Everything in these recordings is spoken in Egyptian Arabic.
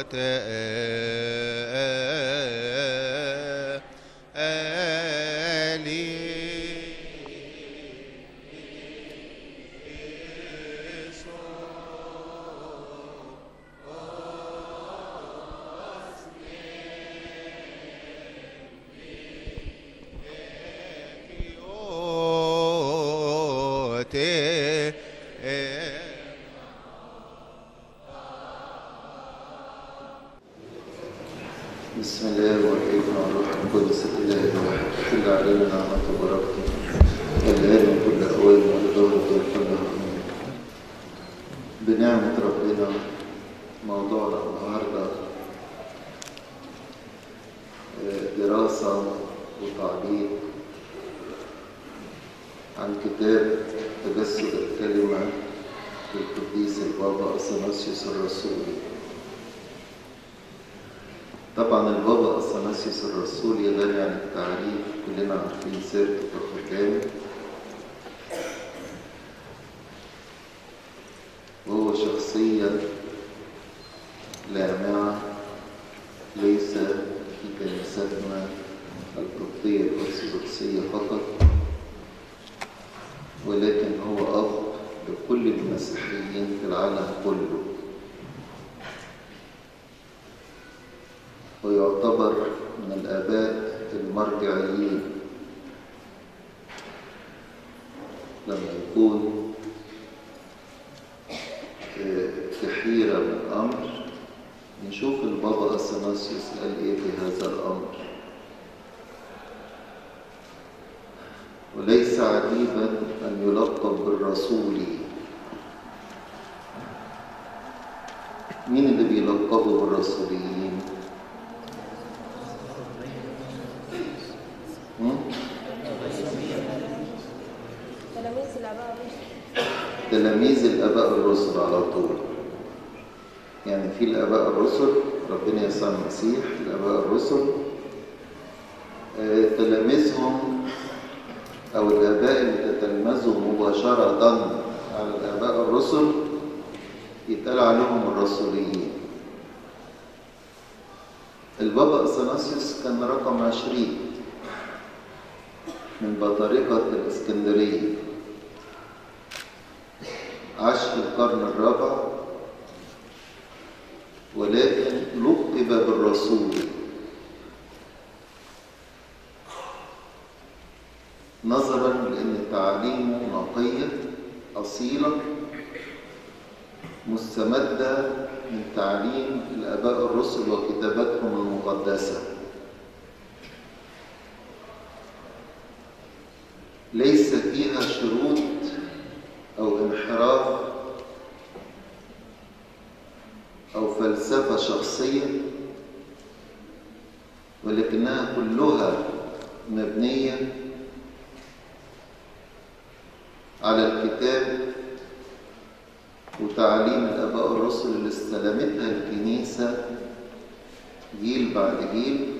بسم الله والابن والروح القدس الاله الواحد حل علينا نعمة وبركته الآن وكل أوان والدور كلها آمين بنعمة ربنا موضوعنا النهاردة آه، دراسة وتعليق عن كتاب تجسد الكلمة للقديس البابا أثناسيوس الرسولي طبعا البابا أثناسيوس الرسولي غني عن التعريف كلنا عارفين سيرته كخدام وهو شخصية لامعة ليس في كنيستنا القبطية الأرثوذكسية فقط ولكن هو أب لكل المسيحيين في العالم كله ويعتبر من الآباء المرجعيين لما يكون في حيرة من أمر نشوف البابا أثناسيوس قال إيه في هذا الأمر وليس عجيبا أن يلقب بالرسولي مين اللي بيلقبوا بالرسوليين؟ تلاميذ الآباء الرسل تلاميذ الآباء الرسل على طول يعني في الآباء الرسل ربنا يسوع المسيح الآباء الرسل آه، تلاميذهم أو الآباء اللي تتلمذوا مباشرة على الآباء الرسل يتقال عليهم الرسوليين البابا أثناسيوس كان رقم عشرين من بطريقة الإسكندرية عاش في القرن الرابع ولكن لقب بالرسول نظرا لأن تعاليمه نقية أصيلة مستمدة من تعليم الآباء الرسل وكتاباتهم المقدسة ليس فيها شروط أو انحراف أو فلسفة شخصية ولكنها كلها مبنية على الكتاب وتعليم الآباء الرسل اللي استلمتها الكنيسة جيل بعد جيل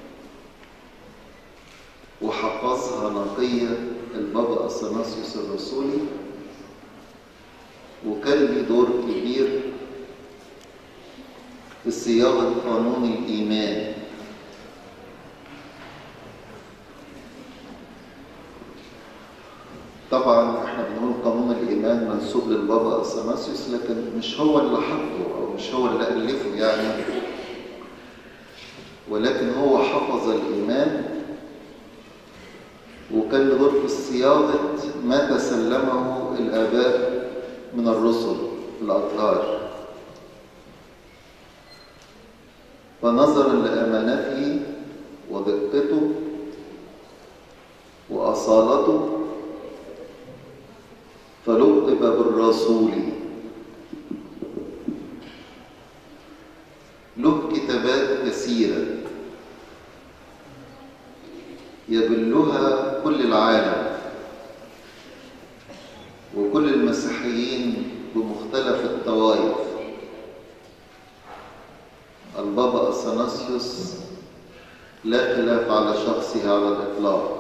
وحفظها نقية البابا أثناسيوس الرسولي وكان ليه دور كبير في صياغة قانون الإيمان طبعا احنا بنقول قانون الإيمان منسوب للبابا أثناسيوس لكن مش هو اللي حطه أو مش هو اللي ألفه يعني ولكن هو حفظ الإيمان وكان له دور في صياغة ما تسلمه الآباء من الرسل الأطهار فنظرا لأمانته ودقته وأصالته فلقب بالرسول له كتابات كثيرة يبلها كل العالم وكل المسيحيين بمختلف الطوائف البابا أثناسيوس لا خلاف على شخصه على الإطلاق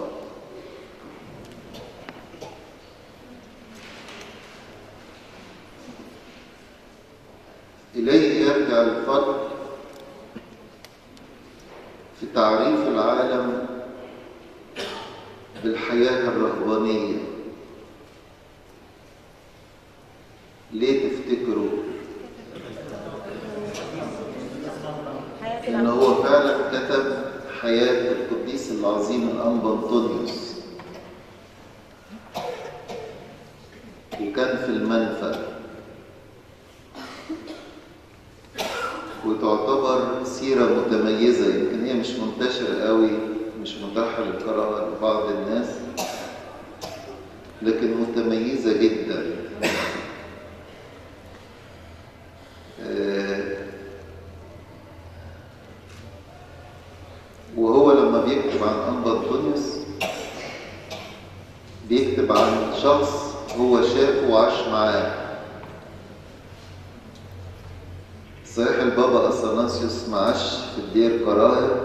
إليه يرجع الفضل في تعريف العالم بالحياة الرهبانية ليه تفتكروا حياة ان العبد هو فعلا كتب حياة القديس العظيم الأنبا أنطونيوس وكان في المنفى وتعتبر سيرة متميزة يمكن هي مش منتشرة قوي مش متاحة للقراءة لبعض الناس لكن متميزة جدا آه، وهو لما بيكتب عن أنبا أنطونيوس بيكتب عن شخص هو شافه وعاش معاه صحيح البابا أثناسيوس ما عاش في الدير كراهب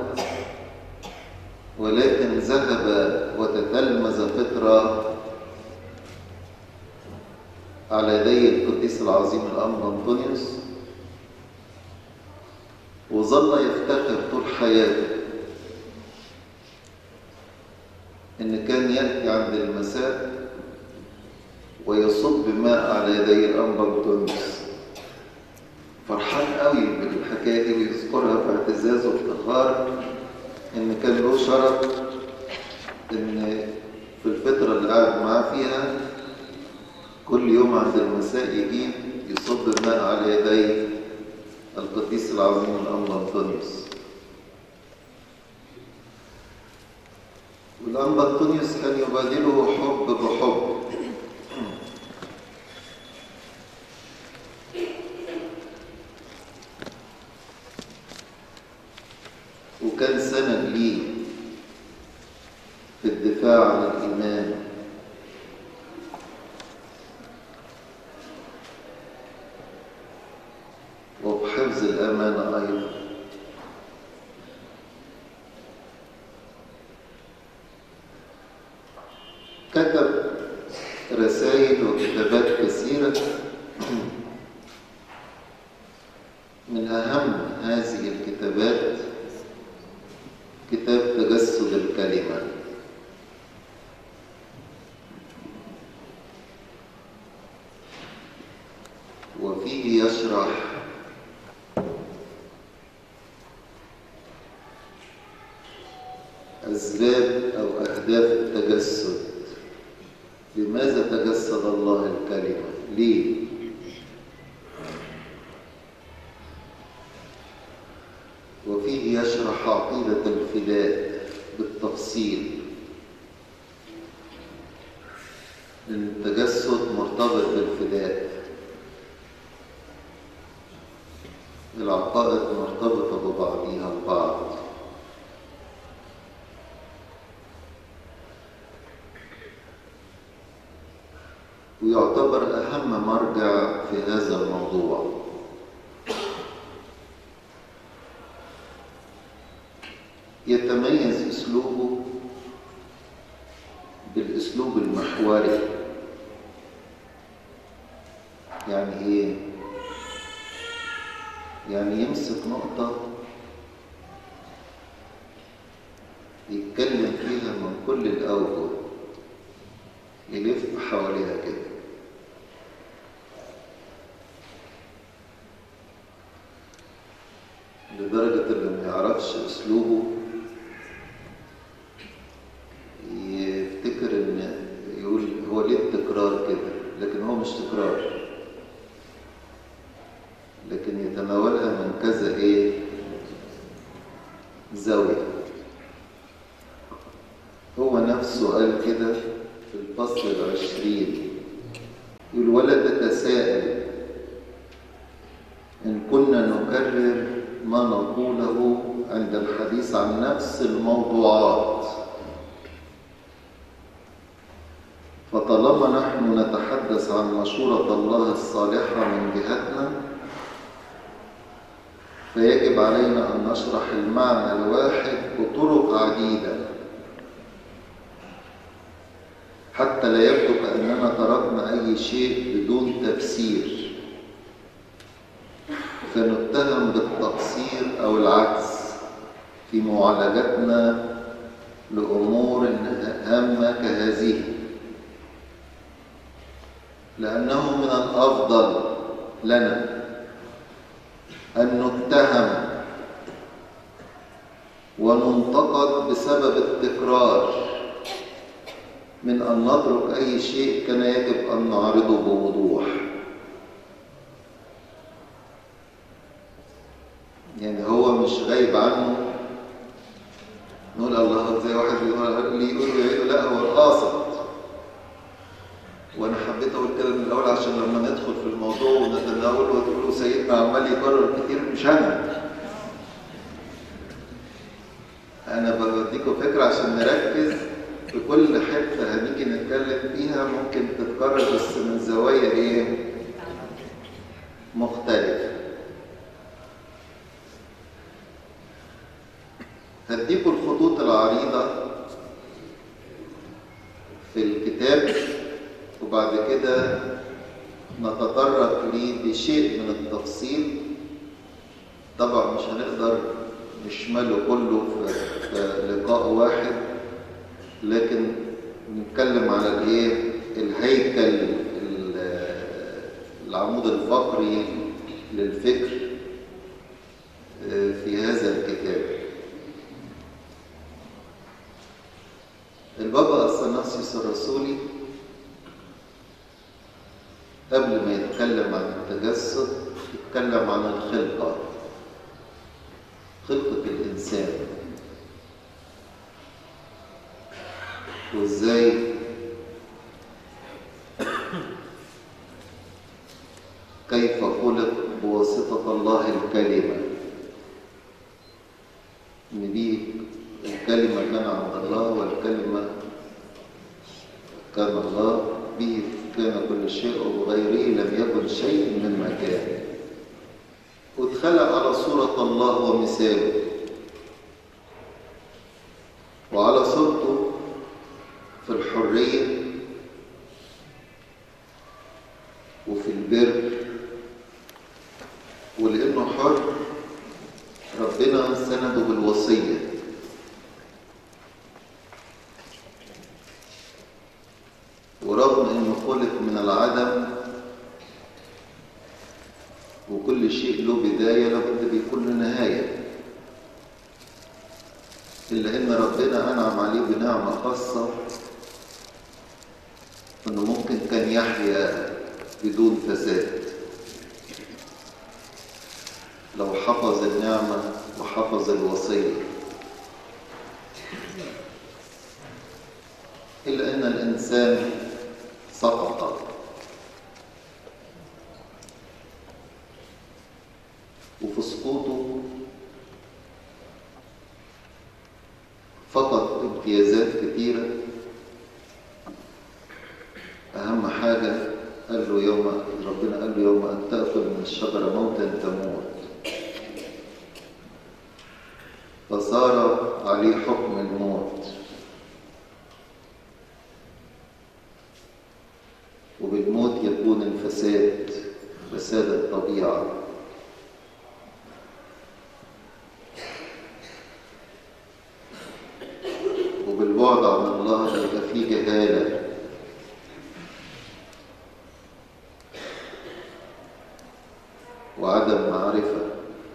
ولكن ذهب وتتلمذ فترة على يدي القديس العظيم الأنبا أنطونيوس وظل يفتخر طول حياته إن كان يأتي عند المساء ويصب ماء على يدي الأنبا أنطونيوس فرحان قوي بالحكاية دي ويذكرها في اعتزاز وافتخار إن كان له شرف إن في الفترة اللي قعد معاه فيها كل يوم عند المساء يجيب يصب ماء على يدي القديس العظيم الأنبا أنطونيوس والأنبا أنطونيوس كان يبادله حب بحب وكان سند ليه في الدفاع عن الإيمان وبحفظ الأمانة أيضا كتب رسائل وكتابات كثيرة من أهم هذه الكتابات كتاب تجسد الكلمة وفيه يشرح أسباب أو أهداف التجسد لماذا تجسد الله الكلمة؟ ليه؟ وفيه يشرح عقيدة الفداء بالتفصيل لأن التجسد مرتبط بالفداء العقائد مرتبطة ببعضها البعض ويعتبر أهم مرجع في هذا الموضوع يتميز أسلوبه بالأسلوب المحوري يعني إيه؟ يعني يمسك نقطة يتكلم فيها من كل الأوجه يلف حواليها كده لدرجة اللي ما يعرفش أسلوبه يفتكر إن يقول هو ليه التكرار كده لكن هو مش تكرار لكن يتناولها من كذا إيه زاوية هو نفسه قال كده في الفصل العشرين يقول ولا تتساءل إن كنا نكرر ما نقوله عند الحديث عن نفس الموضوعات فطالما نحن نتحدث عن مشورة الله الصالحة من جهتنا فيجب علينا أن نشرح المعنى الواحد بطرق عديدة حتى لا يبدو كأننا تركنا أي شيء بدون تفسير فنتهم بالتقصير أو العجز في معالجتنا لأمور هامة كهذه لأنه من الأفضل لنا أن نتهم وننتقد بسبب التكرار من أن نترك أي شيء كان يجب أن نعرضه بوضوح يعني هو مش غايب عنه نقول الله زي واحد بيقول لي يقول يعيده لا هو القاصد وانا حبيت اقول كده من الاول عشان لما ندخل في الموضوع ونتناول وتقولوا سيدنا عمال يكرر كتير مش انا انا بديكم فكره عشان نركز في كل حته هنيجي نتكلم فيها ممكن تتكرر بس من زوايا ايه مختلفه هديكم الخطوط العريضة في الكتاب وبعد كده نتطرق ليه بشيء من التفصيل طبعا مش هنقدر نشمله كله في لقاء واحد لكن نتكلم على الايه الهيكل العمود الفقري للفكر في هذا الكتاب البابا الثناسيوس الرسولي قبل ما يتكلم عن التجسد يتكلم عن الخلقة خلقة الإنسان وإزاي كيف خلق بواسطة الله الكلمة إن دي الكلمة كان عند الله والكلمة كان الله به كان كل شيء وبغيره لم يكن شيء مما كان واتخلق على صورة الله ومثاله وعلى صورته في الحرية وفي البر ولأنه حر ربنا سنده بالوصيه ورغم انه خلق من العدم وكل شيء له بداية لابد بيكون له نهاية إلا إن ربنا أنعم عليه بنعمة خاصة إنه ممكن كان يحيا بدون فساد لو حفظ النعمة وحفظ الوصية إلا أن الإنسان سقط وفي سقوطه فقد امتيازات كثيرة أهم حاجة قال له يوم ربنا قال له يوم أن تأكل من الشجرة موتا تموت فصار عليه حكم الموت وبالموت يكون الفساد فساد الطبيعة وبالبعد عن الله يبقى فيه جهالة وعدم معرفة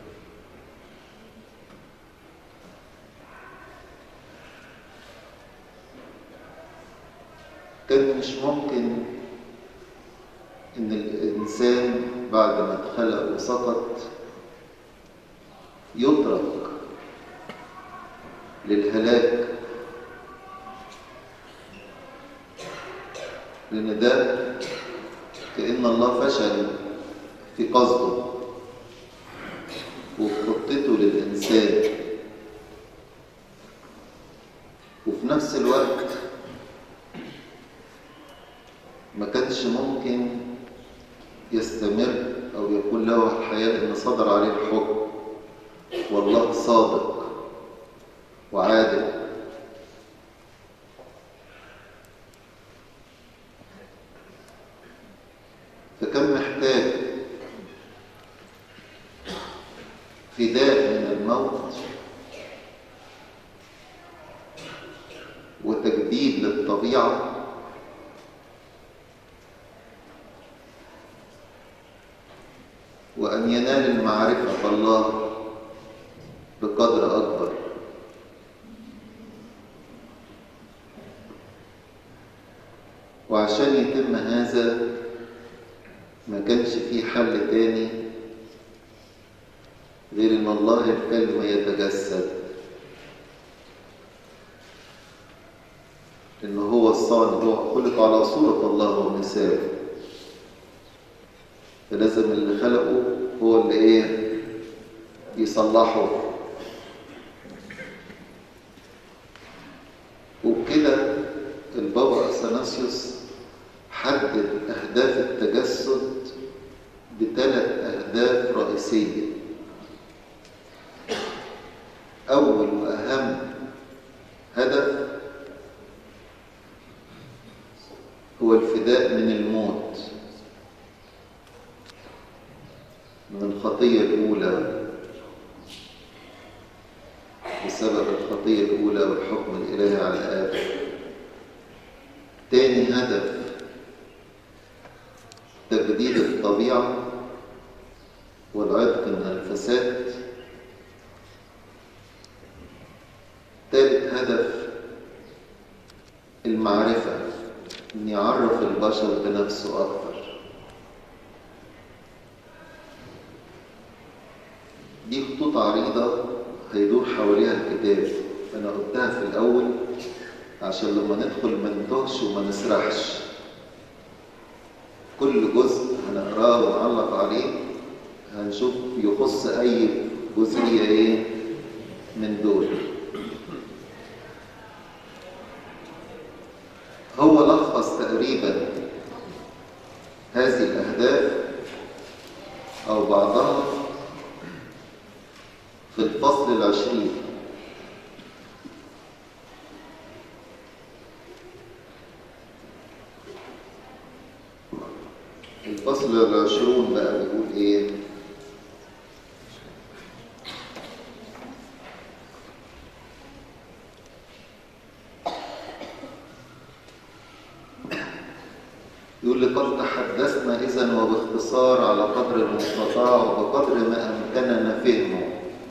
كان مش ممكن إن الإنسان بعد ما اتخلق وسقط يترك للهلاك لأن ده كأن الله فشل في قصده وفي خطته للإنسان وفي نفس الوقت ما كانش ممكن يستمر أو يكون له الحياة لأن صدر عليه الحكم والله صادق وعادل فكان محتاج فداء من الموت وتجديد للطبيعة وأن ينال المعرفة الله بقدر أكبر وعشان يتم هذا ما كانش فيه حل تاني غير ان الله الكلمة يتجسد ان هو الصانع هو خلق على صورة الله ومثاله فلازم اللي خلقه هو اللي ايه يصلحه وبكده البابا اثناسيوس حدد اهداف التجسد بثلاث اهداف رئيسيه اول واهم هدف هو الفداء من الموت من الخطيه الاولى بسبب الخطيه الاولى والحكم الالهي على ادم تاني هدف تجديد الطبيعة والعتق من الفساد ثالث هدف المعرفة أن يعرف البشر بنفسه أكثر دي خطوط عريضة هيدور حواليها الكتاب أنا قلتها في الأول عشان لما ندخل ما نتوهش وما نسرحش كل جزء هنقراه ونعلق عليه هنشوف يخص اي جزئيه ايه من دول هو لخص تقريبا هذه الاهداف او بعضها في الفصل العشرين الفصل العشرون بقى بيقول ايه يقول لقد تحدثنا اذا وباختصار على قدر المستطاع وبقدر ما امكننا فهمه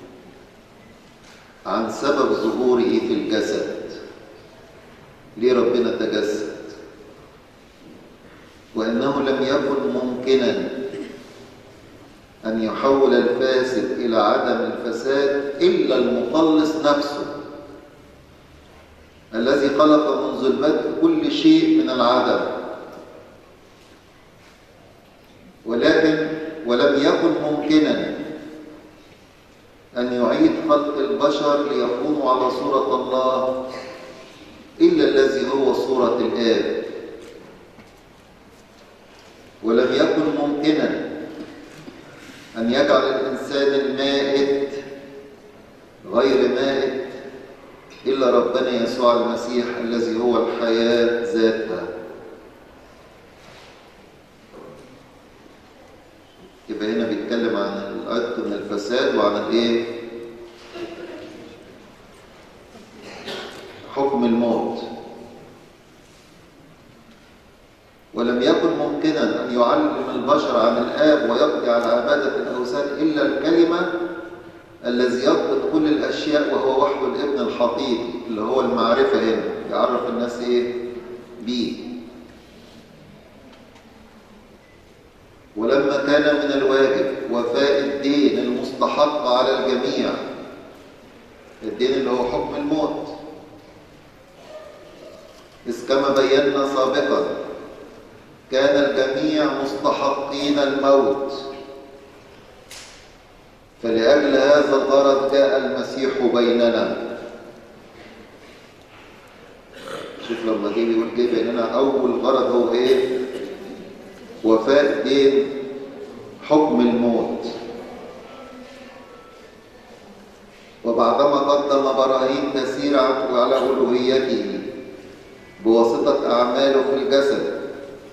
عن سبب ظهوره في الجسد ليه ربنا تجسد وأنه لم يكن ممكنا أن يحول الفاسد إلى عدم الفساد إلا المخلص نفسه الذي خلق منذ البدء كل شيء من العدم ولكن ولم يكن ممكنا أن يعيد خلق البشر ليكونوا على صورة الله إلا الذي هو صورة الآب ولم يكن ممكنا أن يجعل الإنسان المائت غير مائت إلا ربنا يسوع المسيح الذي هو الحياة ذاتها يبقى هنا بيتكلم عن العتق من الفساد وعن الايه حكم الموت ولم يكن ممكنا أن يعلم البشر عن الآب ويقضي على عبادة الأوثان إلا الكلمة الذي يضبط كل الأشياء وهو وحده الابن الحقيقي اللي هو المعرفة هنا يعرف الناس إيه بيه ولما كان من الواجب وفاء الدين المستحق على الجميع الدين اللي هو حكم الموت إذ كما بينا سابقا كان الجميع مستحقين الموت فلأجل هذا الغرض جاء المسيح بيننا شوف لما جه بيقول جه بيننا أول غرض هو إيه؟ وفاء دين حكم الموت وبعدما قدم براهين كثيرة على ألوهيته بواسطة أعماله في الجسد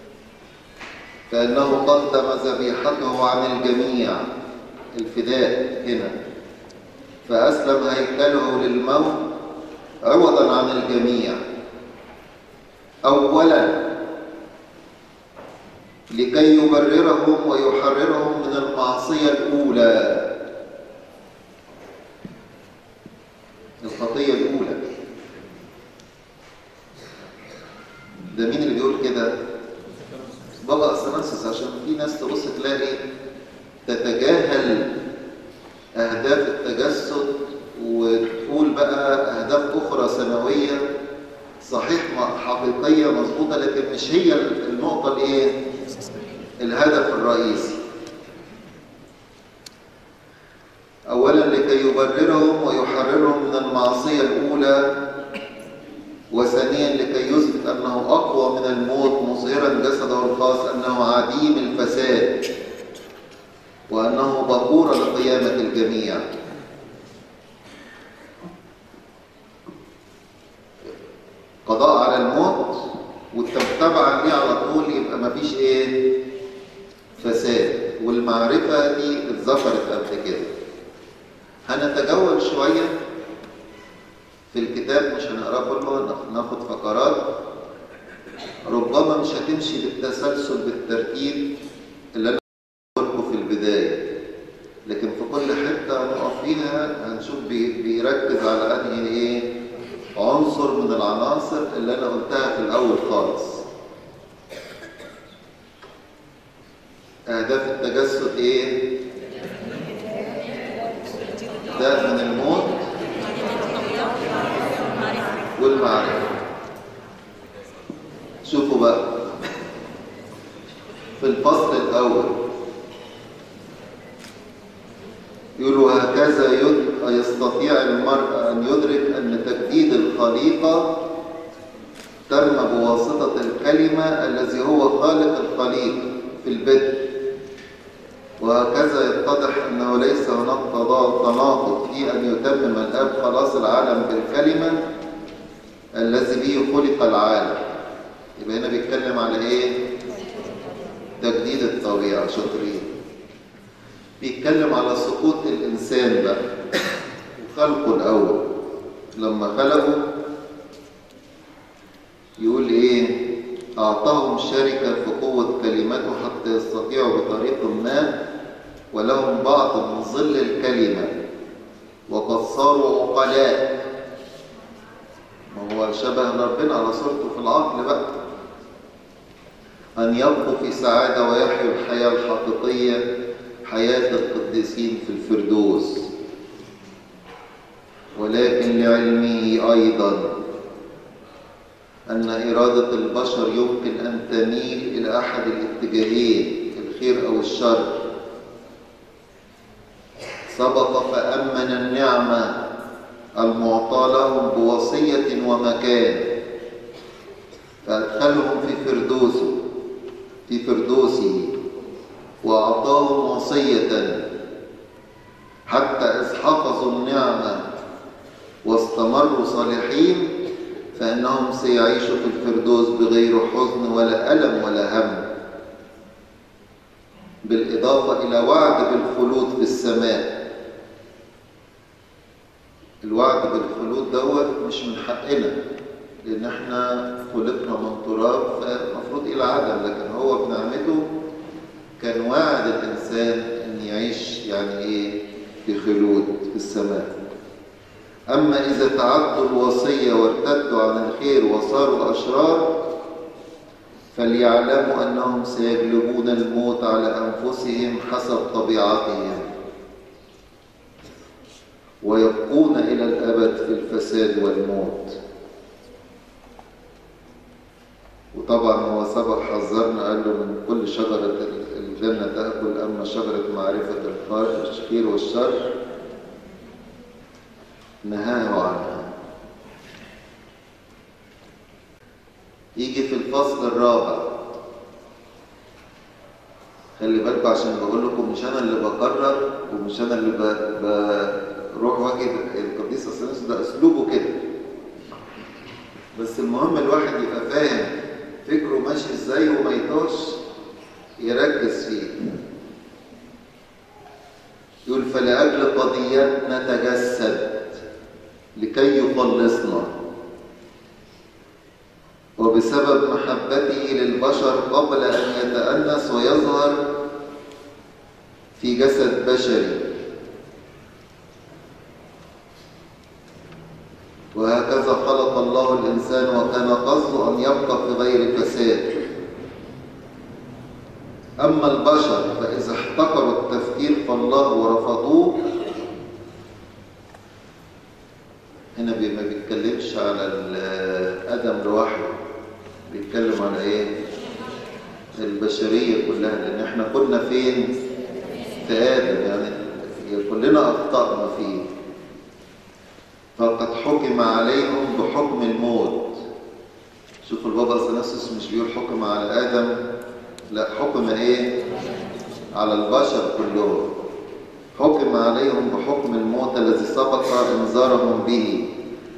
فإنه قدم ذبيحته عن الجميع الفداء هنا فأسلم هيكله للموت عوضا عن الجميع أولا لكي يبررهم ويحررهم من المعصية الأولى الخطية الأولى ده مين اللي بيقول كده؟ بابا أثناسس عشان في ناس تبص تلاقي تتجاهل أهداف التجسد وتقول بقى أهداف أخرى سنوية صحيح حقيقية مظبوطة لكن مش هي النقطة الإيه؟ الهدف الرئيسي أولا لكي يبررهم ويحررهم من المعصية الأولى وثانيا لكي يثبت أنه أقوى من الموت مظهرا جسده الخاص أنه عديم الفساد وأنه بقورة لقيامة الجميع قضاء على الموت والتبعا ليه على طول يبقى مفيش ايه فساد والمعرفة دي اتذكرت قبل كده هنتجول شوية في الكتاب مش هنقراه كله ناخد فقرات ربما مش هتمشي بالتسلسل بالترتيب اللي انا لكم في البداية لكن في كل حتة هنقف فيها هنشوف بيركز على انهي ايه عنصر من العناصر اللي انا قلتها في الاول خالص اهداف التجسد ايه ده من الموت والمعرفة شوفوا بقى في الفصل الأول يقولوا هكذا يستطيع المرء أن يدرك أن تجديد الخليقة تم بواسطة الكلمة الذي هو خالق الخليق في البدء وهكذا يتضح أنه ليس هناك تناقض في أن يتمم الآب خلاص العالم بالكلمة الذي به خلق العالم يبقى هنا بيتكلم على ايه تجديد الطبيعة شاطرين بيتكلم على سقوط الإنسان بقى وخلقه الأول لما خلقه يقول ايه أعطاهم شركة في قوة كلمته حتى يستطيعوا بطريق ما ولهم بعض من ظل الكلمة وقد صاروا عقلاء ما هو شبه ربنا على صورته في العقل بقى أن يبقوا في سعادة ويحيوا الحياة الحقيقية حياة القديسين في الفردوس ولكن لعلمه أيضا أن إرادة البشر يمكن أن تميل إلى أحد الاتجاهين الخير أو الشر سبق فأمن النعمة المعطى لهم بوصية ومكان فأدخلهم في فردوسه في فردوسه وأعطاهم وصية حتى إذ حفظوا النعمة واستمروا صالحين فإنهم سيعيشوا في الفردوس بغير حزن ولا ألم ولا هم بالإضافة إلى وعد بالخلود في السماء الوعد بالخلود دوت مش من حقنا لأن احنا خلقنا من تراب فالمفروض إلى عدم لكن هو بنعمته كان واعد الإنسان أن يعيش يعني إيه في خلود في السماء أما إذا تعدوا الوصية وارتدوا عن الخير وصاروا أشرار فليعلموا أنهم سيجلبون الموت على أنفسهم حسب طبيعتهم ويبقون إلى الأبد في الفساد والموت وطبعا هو سبق حذرنا قال له من كل شجرة الجنة تأكل أما شجرة معرفة الخير والشر نهاه عنها يجي في الفصل الرابع خلي بالكم عشان بقول لكم مش انا اللي بقرر ومش انا اللي ب... بروح واجه القديس اثناسيوس ده اسلوبه كده بس المهم الواحد يبقى فاهم فكره ماشي ازاي وما يطوش يركز فيه يقول فلأجل قضيتنا تجسد لكي يخلصنا وبسبب محبته للبشر قبل أن يتأنس ويظهر في جسد بشري وهكذا خلق الله الإنسان وكان قصده أن يبقى في غير فساد أما البشر فإذا احتقروا التفكير في الله ورفضوه هنا بي- ما بيتكلمش على ال- آدم لوحده بيتكلم على إيه؟ البشرية كلها لأن احنا كنا فين؟ في آدم يعني كلنا أخطأنا فيه فقد حكم عليهم بحكم الموت شوف البابا اثناسيوس مش بيقول حكم على ادم لا حكم ايه على البشر كلهم حكم عليهم بحكم الموت الذي سبق انذارهم به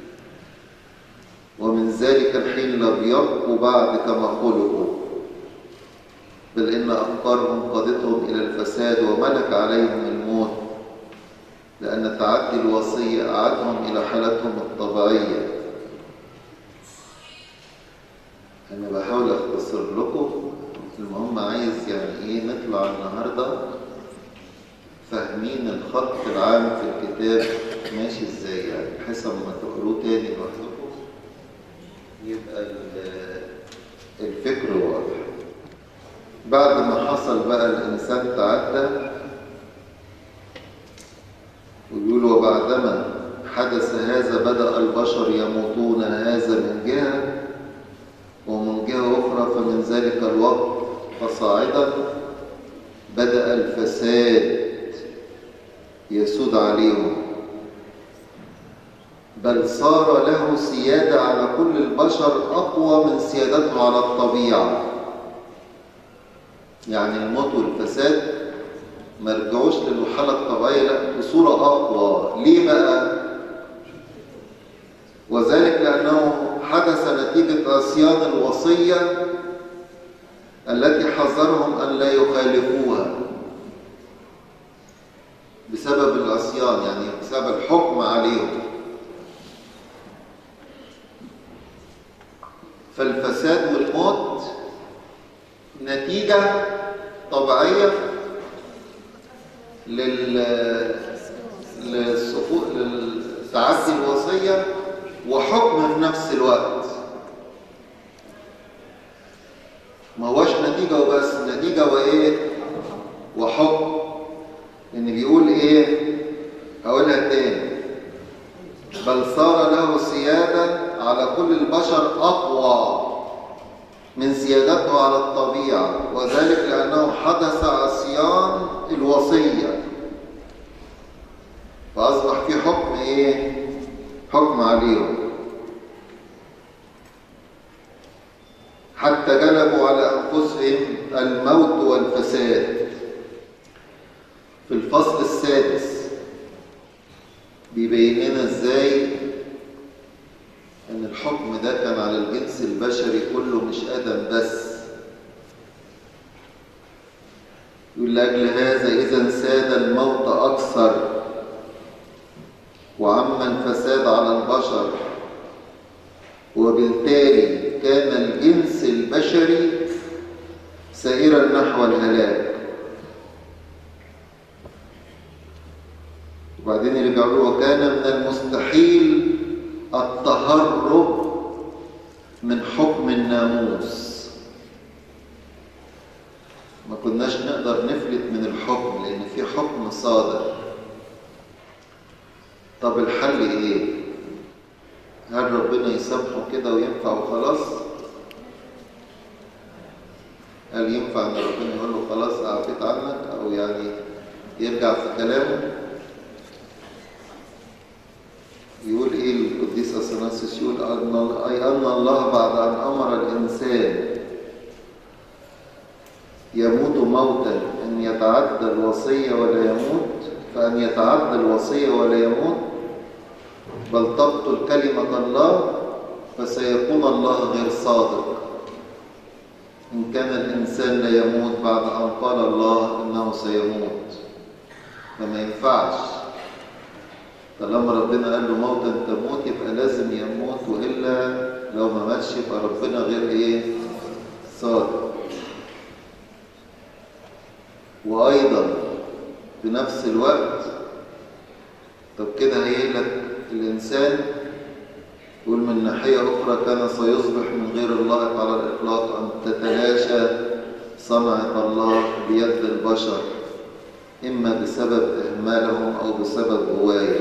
ومن ذلك الحين لم يبقوا بعد كما خلقوا بل ان افكارهم قادتهم الى الفساد وملك عليهم الموت لأن تعدي الوصية أعادهم إلى حالتهم الطبيعية أنا بحاول أختصر لكم المهم عايز يعني إيه نطلع النهاردة فاهمين الخط العام في الكتاب ماشي إزاي يعني بحيث أما تقروه تاني لوحدكم يبقى ال- الفكر واضح بعد ما حصل بقى الإنسان تعدى ويقول وبعدما حدث هذا بدأ البشر يموتون هذا من جهة ومن جهة أخرى فمن ذلك الوقت فصاعدا بدأ الفساد يسود عليهم بل صار له سيادة على كل البشر أقوى من سيادته على الطبيعة يعني الموت والفساد ما رجعوش للحالة الطبيعية لا بصورة أقوى ليه بقى؟ وذلك لأنه حدث نتيجة عصيان الوصية التي حذرهم أن لا يخالفوها بسبب العصيان يعني بسبب الحكم عليهم فالفساد والموت نتيجة طبيعية لل للسقوط للتعدي الوصية وحكم في نفس الوقت ما هوش نتيجة وبس نتيجة وإيه وحكم إن بيقول إيه هقولها تاني بل صار له سيادة على كل البشر أقوى من سيادته على الطبيعة وذلك لأنه حدث عصيان الوصية فأصبح في حكم إيه؟ حكم عليهم حتى جلبوا على أنفسهم الموت والفساد في الفصل السادس بيبين لنا ازاي ان الحكم ده كان على الجنس البشري كله مش ادم بس يقول لاجل هذا اذا ساد الموت اكثر وعم الفساد على البشر وبالتالي كان الجنس البشري سائرا نحو الهلاك وبعدين يرجعوا له وكان من المستحيل التهرب من حكم الناموس ما كناش نقدر نفلت من الحكم لان في حكم صادر طب الحل ايه هل ربنا يسامحه كده وينفع وخلاص هل ينفع ان ربنا يقول له خلاص اعفيت عنك او يعني يرجع في كلامه يقول ايه القديس اثناسيوس يقول ان اي ان الله بعد ان امر الانسان يموت موتا ان يتعدى الوصيه ولا يموت فان يتعدى الوصيه ولا يموت بل تبطل كلمه الله فسيكون الله غير صادق ان كان الانسان لا يموت بعد ان قال الله انه سيموت فما ينفعش طالما ربنا قال له موتا تموت يبقى لازم يموت والا لو ما ماتش يبقى ربنا غير ايه صادق وايضا في نفس الوقت طب كده هيهلك الانسان يقول من ناحيه اخرى كان سيصبح من غير اللائق على الاطلاق ان تتلاشى صنعه الله بيد البشر اما بسبب اهمالهم او بسبب هوايه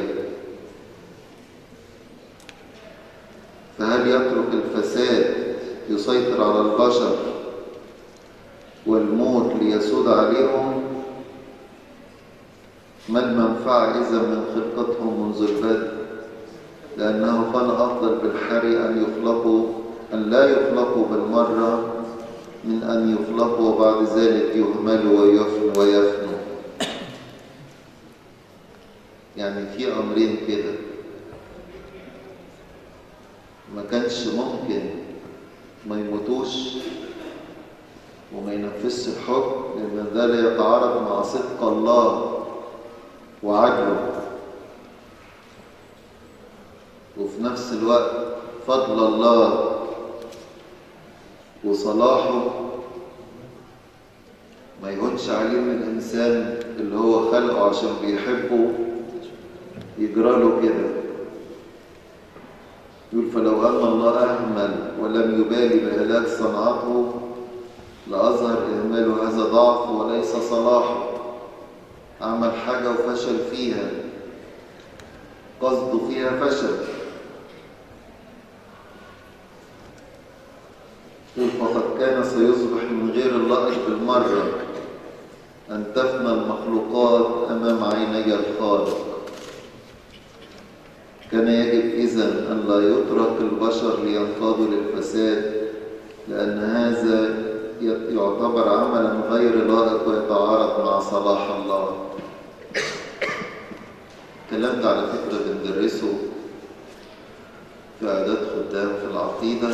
فهل يترك الفساد يسيطر على البشر والموت ليسود عليهم ما المنفعة إذا من خلقتهم منذ البدء لأنه كان أفضل بالحري أن يخلقوا أن لا يخلقوا بالمرة من أن يخلقوا وبعد ذلك يهملوا ويفنوا ويفنوا يعني في أمرين كده ما كانش ممكن ما يموتوش وما ينفذش الحكم لأن ده لا يتعارض مع صدق الله وعدله وفي نفس الوقت فضل الله وصلاحه ما يهونش عليه من الإنسان اللي هو خلقه عشان بيحبه يجرى له كده يقول فلو أن الله أهمل ولم يبالي بهلاك صنعته لأظهر إهماله هذا ضعف وليس صلاحه عمل حاجة وفشل فيها قصده فيها فشل يقول فقد كان سيصبح من غير اللائق بالمرة أن تفنى المخلوقات أمام عيني الخالق كان يجب إذن أن لا يترك البشر لينقادوا للفساد لأن هذا يعتبر عملا غير لائق ويتعارض مع صلاح الله الكلام ده على فكرة بندرسه في أعداد خدام في العقيدة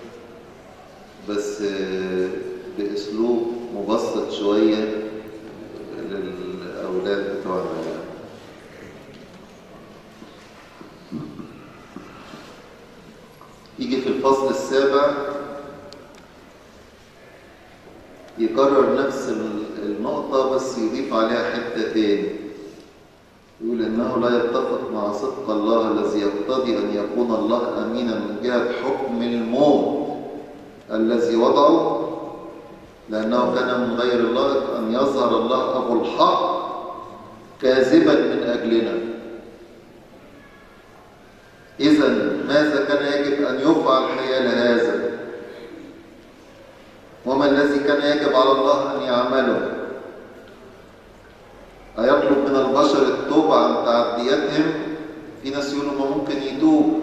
بس بأسلوب مبسط شوية للأولاد بتوعنا يعني. يجي في الفصل السابع يكرر نفس النقطة بس يضيف عليها حتة تاني يقول إنه لا يتفق مع صدق الله الذي يقتضي أن يكون الله أمينا من جهة حكم الموت الذي وضعه لأنه كان من غير اللائق أن يظهر الله أبو الحق كاذبا من أجلنا إذا ماذا كان يجب أن يفعل حيال هذا وما الذي كان يجب على الله أن يعمله أيطلب من البشر التوبة عن تعدياتهم في ناس يقولوا ما ممكن يتوب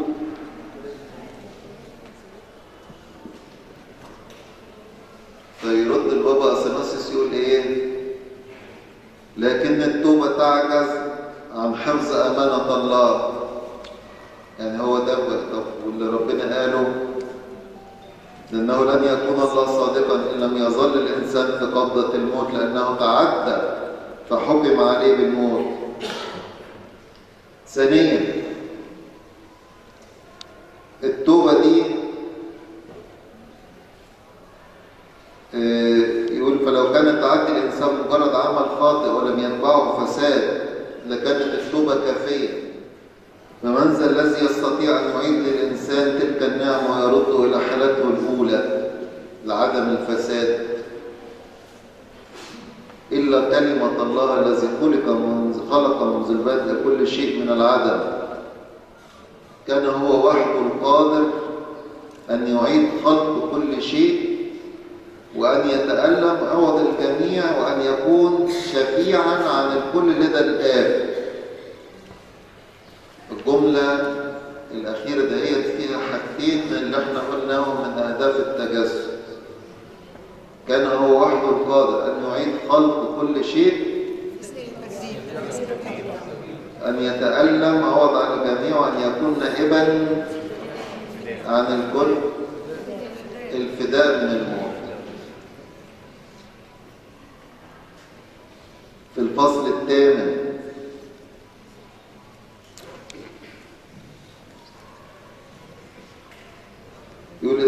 فيرد البابا أثناسيس يقول إيه لكن التوبة تعجز عن حفظ أمانة الله يعني هو ده طب واللي ربنا قاله لأنه لن يكون الله صادقا إن لم يظل الإنسان في قبضة الموت لأنه تعدى فحكم عليه بالموت ثانيا التوبة دي يقول فلو كان تعدي الإنسان مجرد عمل خاطئ ولم يتبعه فساد لكانت التوبة كافية فمن ذا الذي يستطيع أن يعيد للإنسان تلك النعمة ويرده إلى حالته الأولى لعدم الفساد إلا كلمة الله الذي خلق منذ خلق منذ البدء كل شيء من العدم كان هو وحده القادر أن يعيد خلق كل شيء وأن يتألم عوض الجميع وأن يكون شفيعا عن الكل لدى الآب الجملة الأخيرة دهيت فيها حاجتين من اللي احنا قلناهم من أهداف التجسد كان هو وحده القادر أن يعيد خلق كل شيء أن يتألم عوض عن الجميع وأن يكون نائبا عن الكل الفداء من الموت في الفصل الثامن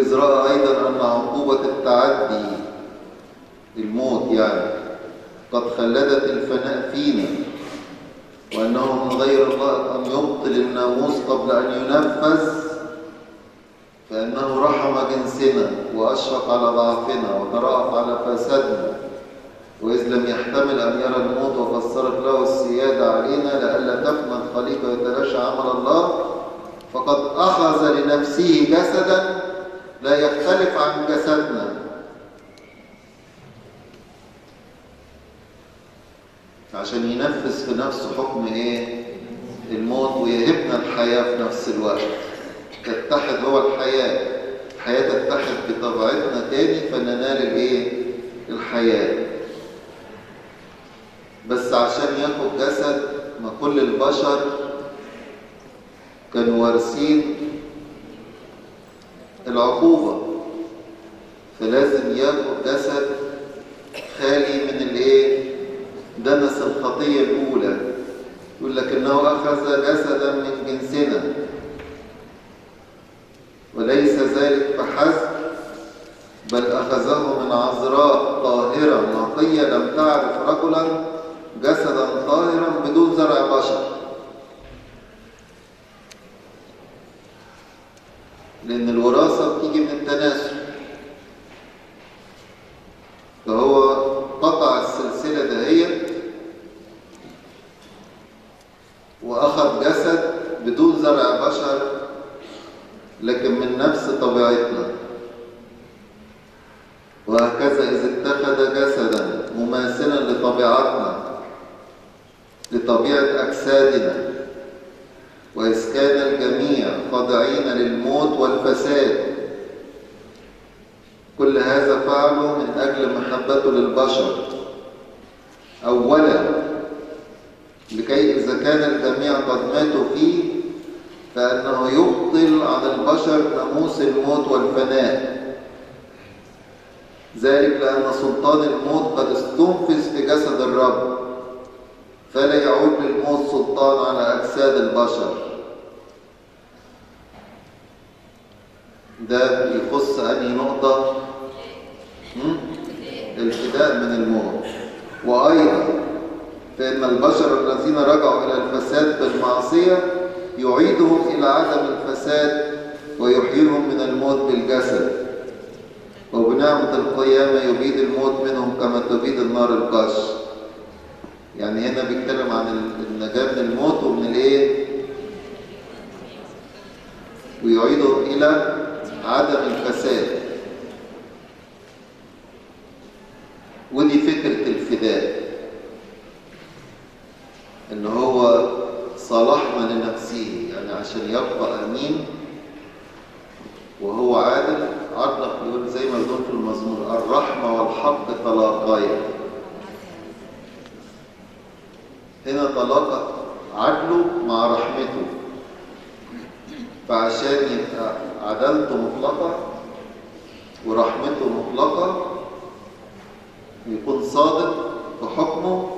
إذ رأى أيضا أن عقوبة التعدي الموت يعني قد خلدت الفناء فينا وأنه من غير الله أن يبطل الناموس قبل أن ينفذ فإنه رحم جنسنا وأشفق على ضعفنا وترأف على فسادنا وإذ لم يحتمل أن يرى الموت وفسرت له السيادة علينا لئلا تفنى الخليقة ويتلاشى عمل الله فقد أخذ لنفسه جسدا لا يختلف عن جسدنا عشان ينفذ في نفسه حكم ايه الموت ويهبنا الحياة في نفس الوقت تتحد هو الحياة الحياة تتحد بطبيعتنا تاني فننال الايه الحياة بس عشان ياخد جسد ما كل البشر كانوا وارثين العقوبة فلازم ياخد جسد خالي من الايه دنس الخطية الأولى يقول لك إنه أخذ جسدا من جنسنا وليس ذلك فحسب بل أخذه من عذراء طاهرة نقية لم تعرف رجلا جسدا طاهرا بدون زرع بشر لأن الوراثة بتيجي من التناسل فهو قطع السلسلة دهيت وأخذ جسد بدون زرع بشر لكن من نفس طبيعتنا وهكذا إذا اتخذ جسدا مماثلا لطبيعتنا لطبيعة أجسادنا وإذ كان الجميع خاضعين للموت والفساد كل هذا فعله من أجل محبته للبشر أولا لكي إذا كان الجميع قد ماتوا فيه فأنه يبطل عن البشر ناموس الموت والفناء ذلك لأن سلطان الموت قد استنفذ في جسد الرب فلا يعود للموت سلطان على أجساد البشر ده يخص أنهي نقطة الفداء من الموت وأيضا فإن البشر الذين رجعوا إلى الفساد بالمعصية يعيدهم إلى عدم الفساد ويحييهم من الموت بالجسد وبنعمة القيامة يبيد الموت منهم كما تبيد النار القش يعني هنا بيتكلم عن النجاة من الموت ومن الايه ويعيدهم إلى عدم الفساد ودي فكرة الفداء ان هو صالحنا لنفسه يعني عشان يبقى امين وهو عادل عدل يقول زي ما يقول في المزمور الرحمة والحق تلاقيا هنا تلاقى عدله مع رحمته فعشان يبقى عدالته مطلقة ورحمته مطلقة ويكون صادق في حكمه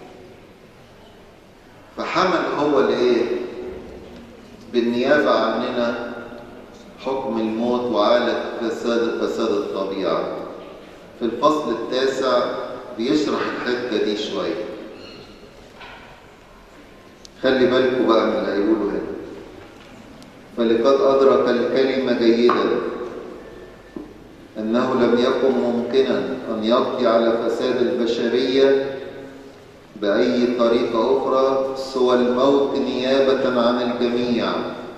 فحمل هو الايه بالنيابة عننا حكم الموت وعالج فساد فساد الطبيعة في الفصل التاسع بيشرح الحتة دي شوية خلي بالكم بقى من اللي هيقوله هنا فلقد أدرك الكلمة جيدا أنه لم يكن ممكنا أن يقضي على فساد البشرية بأي طريقة أخرى سوى الموت نيابة عن الجميع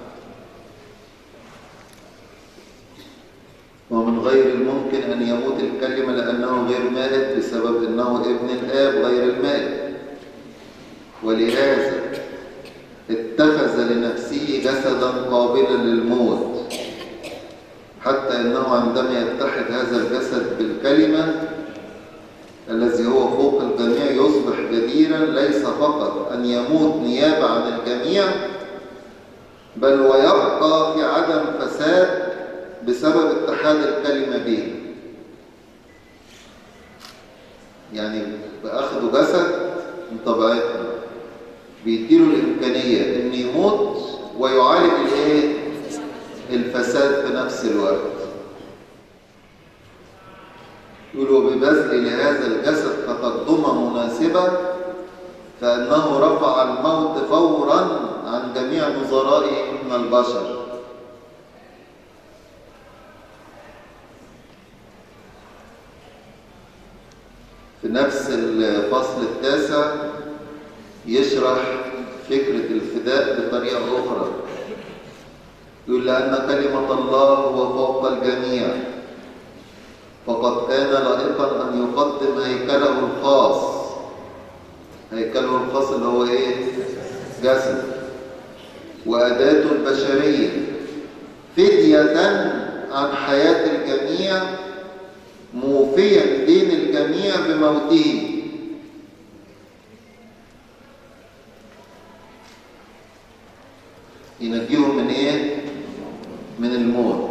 ومن غير الممكن أن يموت الكلمة لأنه غير مائت بسبب أنه ابن الآب غير المائت ولهذا اتخذ لنفسه جسدا قابلا للموت حتى أنه عندما يتحد هذا الجسد بالكلمة الذي هو فوق الجميع يصبح جديرا ليس فقط أن يموت نيابة عن الجميع بل ويبقى في عدم فساد بسبب اتحاد الكلمة به يعني بأخذ جسد من طبيعتنا بيديله الإمكانية إن يموت ويعالج الإيه؟ الفساد في نفس الوقت ببذل لهذا الجسد كتقدمة مناسبة فإنه رفع الموت فورا عن جميع نظرائه من البشر في نفس الفصل التاسع يشرح فكرة الفداء بطريقة أخرى يقول لأن كلمة الله هو فوق الجميع فقد كان لائقا أن يقدم هيكله الخاص هيكله الخاص اللي هو إيه؟ جسد وأداته البشرية فدية عن حياة الجميع موفيا دين الجميع بموته ينجيهم من ايه من الموت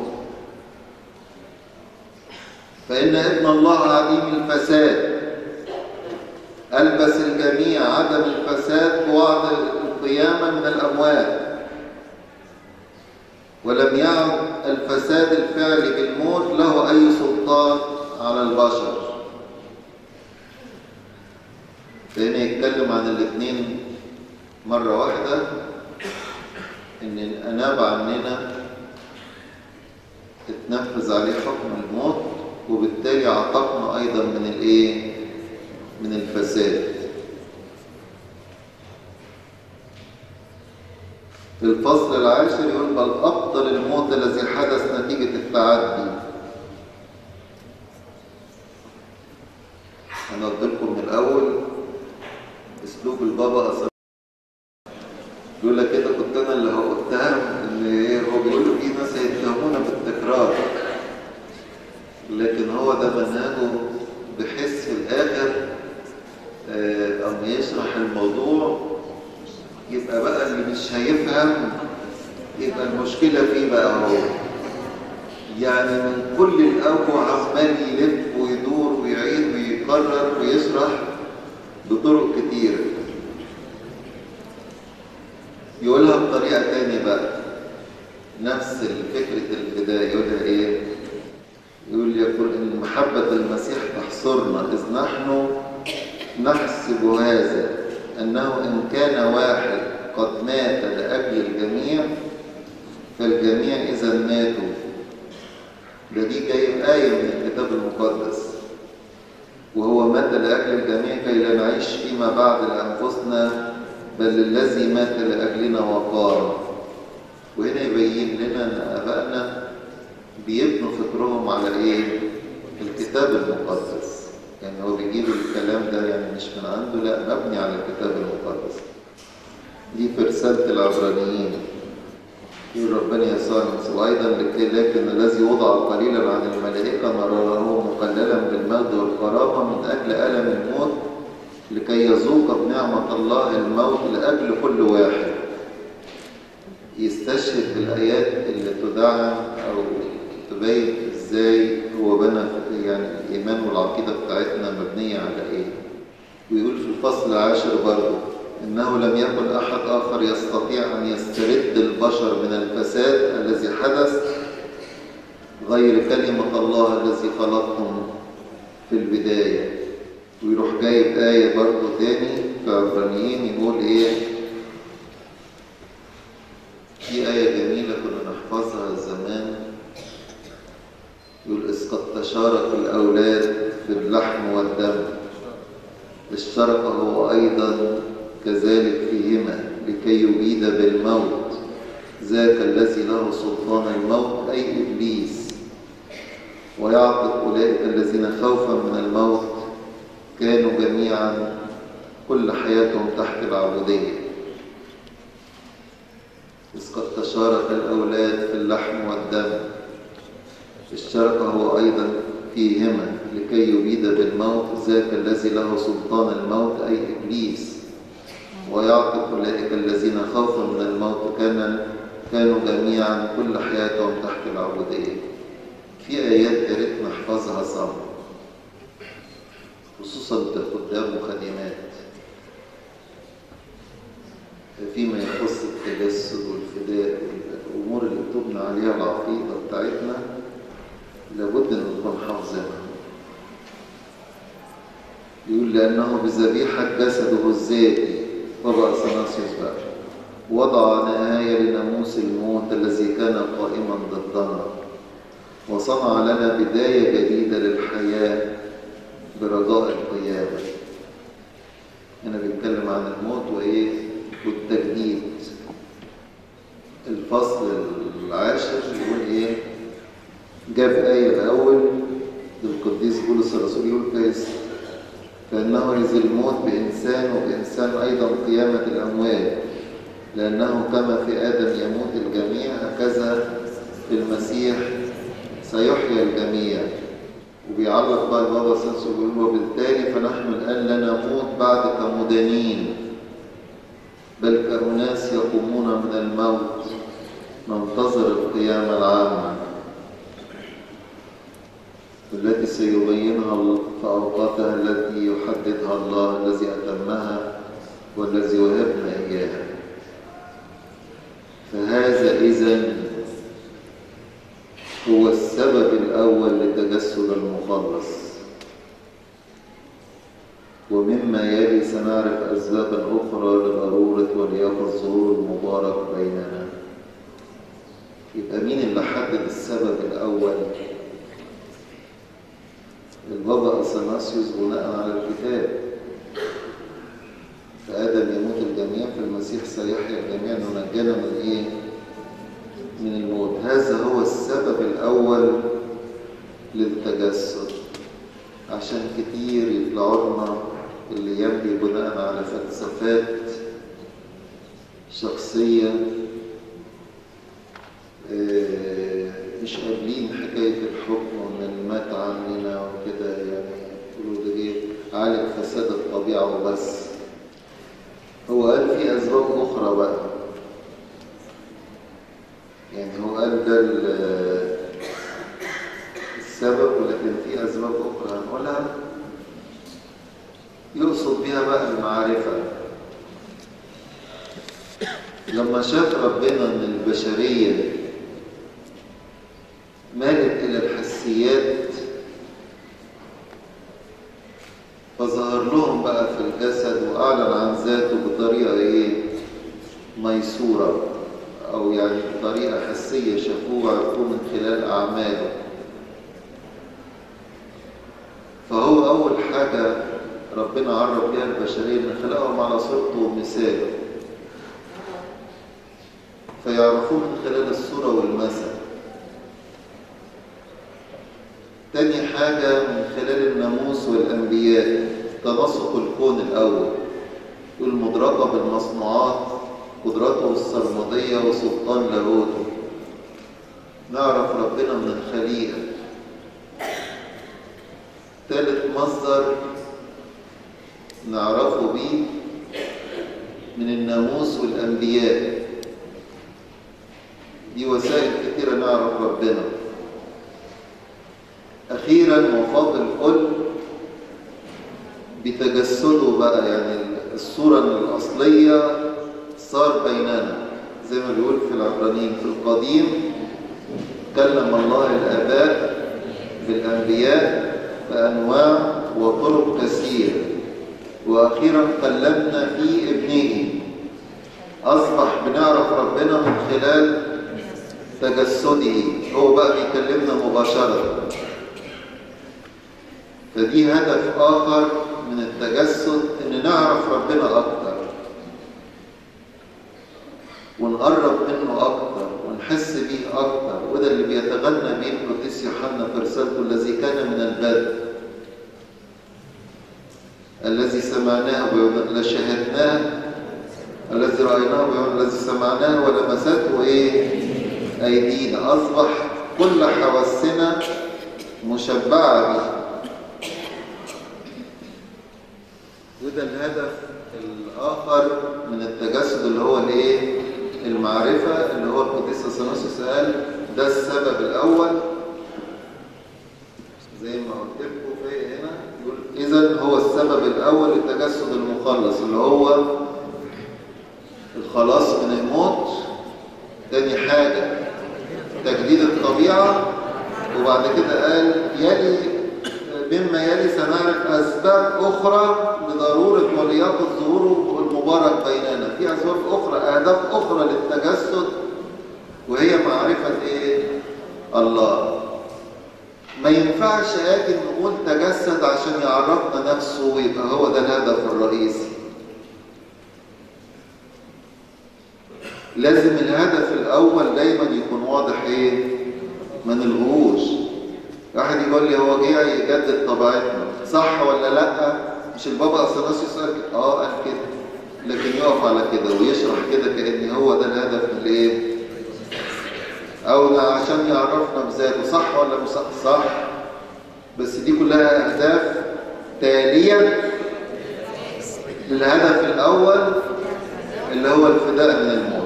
فان ابن الله عديم الفساد البس الجميع عدم الفساد بوعد القيامه من الاموات ولم يعد الفساد الفعلي بالموت له اي سلطان على البشر فهنا يتكلم عن الاثنين مرة واحدة ان الاناب عننا اتنفذ عليه حكم الموت وبالتالي عتقنا ايضا من الايه من الفساد في الفصل العاشر يقول بل ابطل الموت الذي حدث نتيجة التعدي انا لكم من الاول اسلوب البابا اصلا يقول لك كده كنت انا اللي هتهم ان ايه هو بيقول له في ناس هيتهمونا بالتكرار لكن هو ده منهجه بحس في الاخر آه، اما يشرح الموضوع يبقى بقى اللي مش هيفهم يبقى المشكلة فيه بقى هو يعني من كل الأوجه عمال يلف ويدور ويعيد ويكرر ويشرح بطرق كتيرة يقولها بطريقة تانية بقى نفس فكرة الفداء يقولها ايه يقول يقول ان محبة المسيح تحصرنا اذ نحن نحسب هذا انه ان كان واحد قد مات لاجل الجميع فالجميع اذا ماتوا ده دي جاي آية من الكتاب المقدس وهو مات لأجل الجميع كي لا نعيش فيما بعد لأنفسنا بل الذي مات لأجلنا وقام وهنا يبين لنا أن آبائنا بيبنوا فكرهم على إيه؟ الكتاب المقدس يعني هو بيجيب الكلام ده يعني مش من عنده لا مبني على الكتاب المقدس دي في رسالة العبرانيين يقول ربنا يسوع المسيح وايضا لكي لكن الذي وضع قليلا عن الملائكه نراه مقللا بالمجد والكرامه من اجل الم الموت لكي يذوق بنعمه الله الموت لاجل كل واحد يستشهد بالايات اللي تدعم او تبين ازاي هو بنى يعني الايمان والعقيده بتاعتنا مبنيه على ايه ويقول في الفصل العاشر برضه إنه لم يكن أحد آخر يستطيع أن يسترد البشر من الفساد الذي حدث غير كلمة الله الذي خلقهم في البداية ويروح جايب آية برضه تاني في عبرانيين يقول إيه في آية جميلة كنا نحفظها زمان يقول إذ قد تشارك الأولاد في اللحم والدم اشترك هو أيضا كذلك فيهما لكي يبيد بالموت ذاك الذي له سلطان الموت أي إبليس ويعتق أولئك الذين خوفا من الموت كانوا جميعا كل حياتهم تحت العبودية إذ قد تشارك الأولاد في اللحم والدم اشترك هو أيضا فيهما لكي يبيد بالموت ذاك الذي له سلطان الموت أي إبليس ويعتق أولئك الذين خوفا من الموت كان كانوا جميعا كل حياتهم تحت العبودية في آيات يا ريت نحفظها صم خصوصا كخدام وخادمات فيما يخص التجسد والفداء والأمور اللي بتبنى عليها العقيدة بتاعتنا لابد ان نكون حافظينها يقول لأنه بذبيحة جسده الذاتي بابا أثناسيوس بقى وضع نهاية لناموس الموت الذي كان قائما ضدنا وصنع لنا بداية جديدة للحياة برجاء القيامة هنا بيتكلم عن الموت وإيه والتجديد الفصل العاشر يقول إيه جاب آية الأول للقديس بولس الرسول يقول فاس فإنه إذ الموت بإنسان وبإنسان أيضا قيامة الأموات لأنه كما في آدم يموت الجميع هكذا في المسيح سيحيى الجميع وبيعلق بقى البابا سنسو بيقول وبالتالي فنحن الآن لا نموت بعد كمدانين بل كأناس يقومون من الموت ننتظر القيامة العامة التي سيبينها في أوقاتها التي يحددها الله الذي أتمها والذي وهبنا إياها فهذا إذن هو السبب الأول لتجسد المخلص ومما يلي سنعرف أسبابا أخرى لضرورة وليكن الظهور المبارك بيننا يبقى مين اللي حدد السبب الأول البابا أثناسيوس بناء على الكتاب فآدم يموت الجميع في المسيح سيحيا الجميع ننجنا من إيه؟ من الموت هذا هو السبب الأول للتجسد عشان كتير يطلعوا لنا اللي يبني بناء على فلسفات شخصية مش قابلين حكاية الحكم ومن مات عننا وكده يعني يقولوا ده ايه عالج فساد الطبيعة وبس هو قال في أسباب أخرى بقى يعني هو قال ده السبب ولكن في أسباب أخرى هنقولها يقصد بها بقى المعرفة لما شاف ربنا ان البشريه مالت إلى الحسيات فظهر لهم بقى في الجسد وأعلن عن ذاته بطريقة إيه ميسورة أو يعني بطريقة حسية شافوه وعرفوه من خلال أعماله فهو أول حاجة ربنا عرف بها البشرية إن خلقهم على صورته ومثاله فيعرفوه من خلال الصورة والمثل تاني حاجة من خلال الناموس والأنبياء تناسق الكون الأول والمدركة بالمصنوعات قدرته السرمدية وسلطان لاهوته نعرف ربنا من الخليقة ثالث مصدر نعرفه بيه من الناموس والأنبياء دي وسائل كثيرة نعرف ربنا أخيرا وفاضل الكل بتجسده بقى يعني الصورة الأصلية صار بيننا زي ما بيقول في العبرانيين في القديم كلم الله الآباء بالأنبياء بأنواع وطرق كثيرة وأخيرا كلمنا في ابنه أصبح بنعرف ربنا من خلال تجسده هو بقى بيكلمنا مباشرة فدي هدف آخر من التجسد إن نعرف ربنا أكتر ونقرب منه أكتر ونحس بيه أكتر وده اللي بيتغنى بيه القديس يوحنا في رسالته الذي كان من البدء الذي سمعناه ولا شاهدناه الذي رأيناه الذي سمعناه ولمسته إيه؟ أيدينا أصبح كل حواسنا مشبعة به وده الهدف الآخر من التجسد اللي هو الإيه؟ المعرفة اللي هو القديس اثناسيوس قال ده السبب الأول زي ما قلت لكم في هنا يقول إذا هو السبب الأول لتجسد المخلص اللي هو الخلاص من الموت تاني حاجة تجديد الطبيعة وبعد كده قال يلي مما يلي سنعرف أسباب أخرى لضرورة ولياقة ظهوره المبارك بيننا في أسباب أخرى أهداف أخرى للتجسد وهي معرفة إيه؟ الله ما ينفعش آجي نقول تجسد عشان يعرفنا نفسه ويبقى هو ده الهدف الرئيسي لازم الهدف الأول دايما يكون واضح إيه؟ ما نلغوش واحد يقول لي هو جه يجدد طبيعتنا صح ولا لا مش البابا اثناسيوس قال كده اه قال كده لكن يقف على كده ويشرح كده كان هو ده الهدف من الايه او عشان يعرفنا بذاته صح ولا مش صح صح بس دي كلها اهداف تاليه للهدف الاول اللي هو الفداء من الموت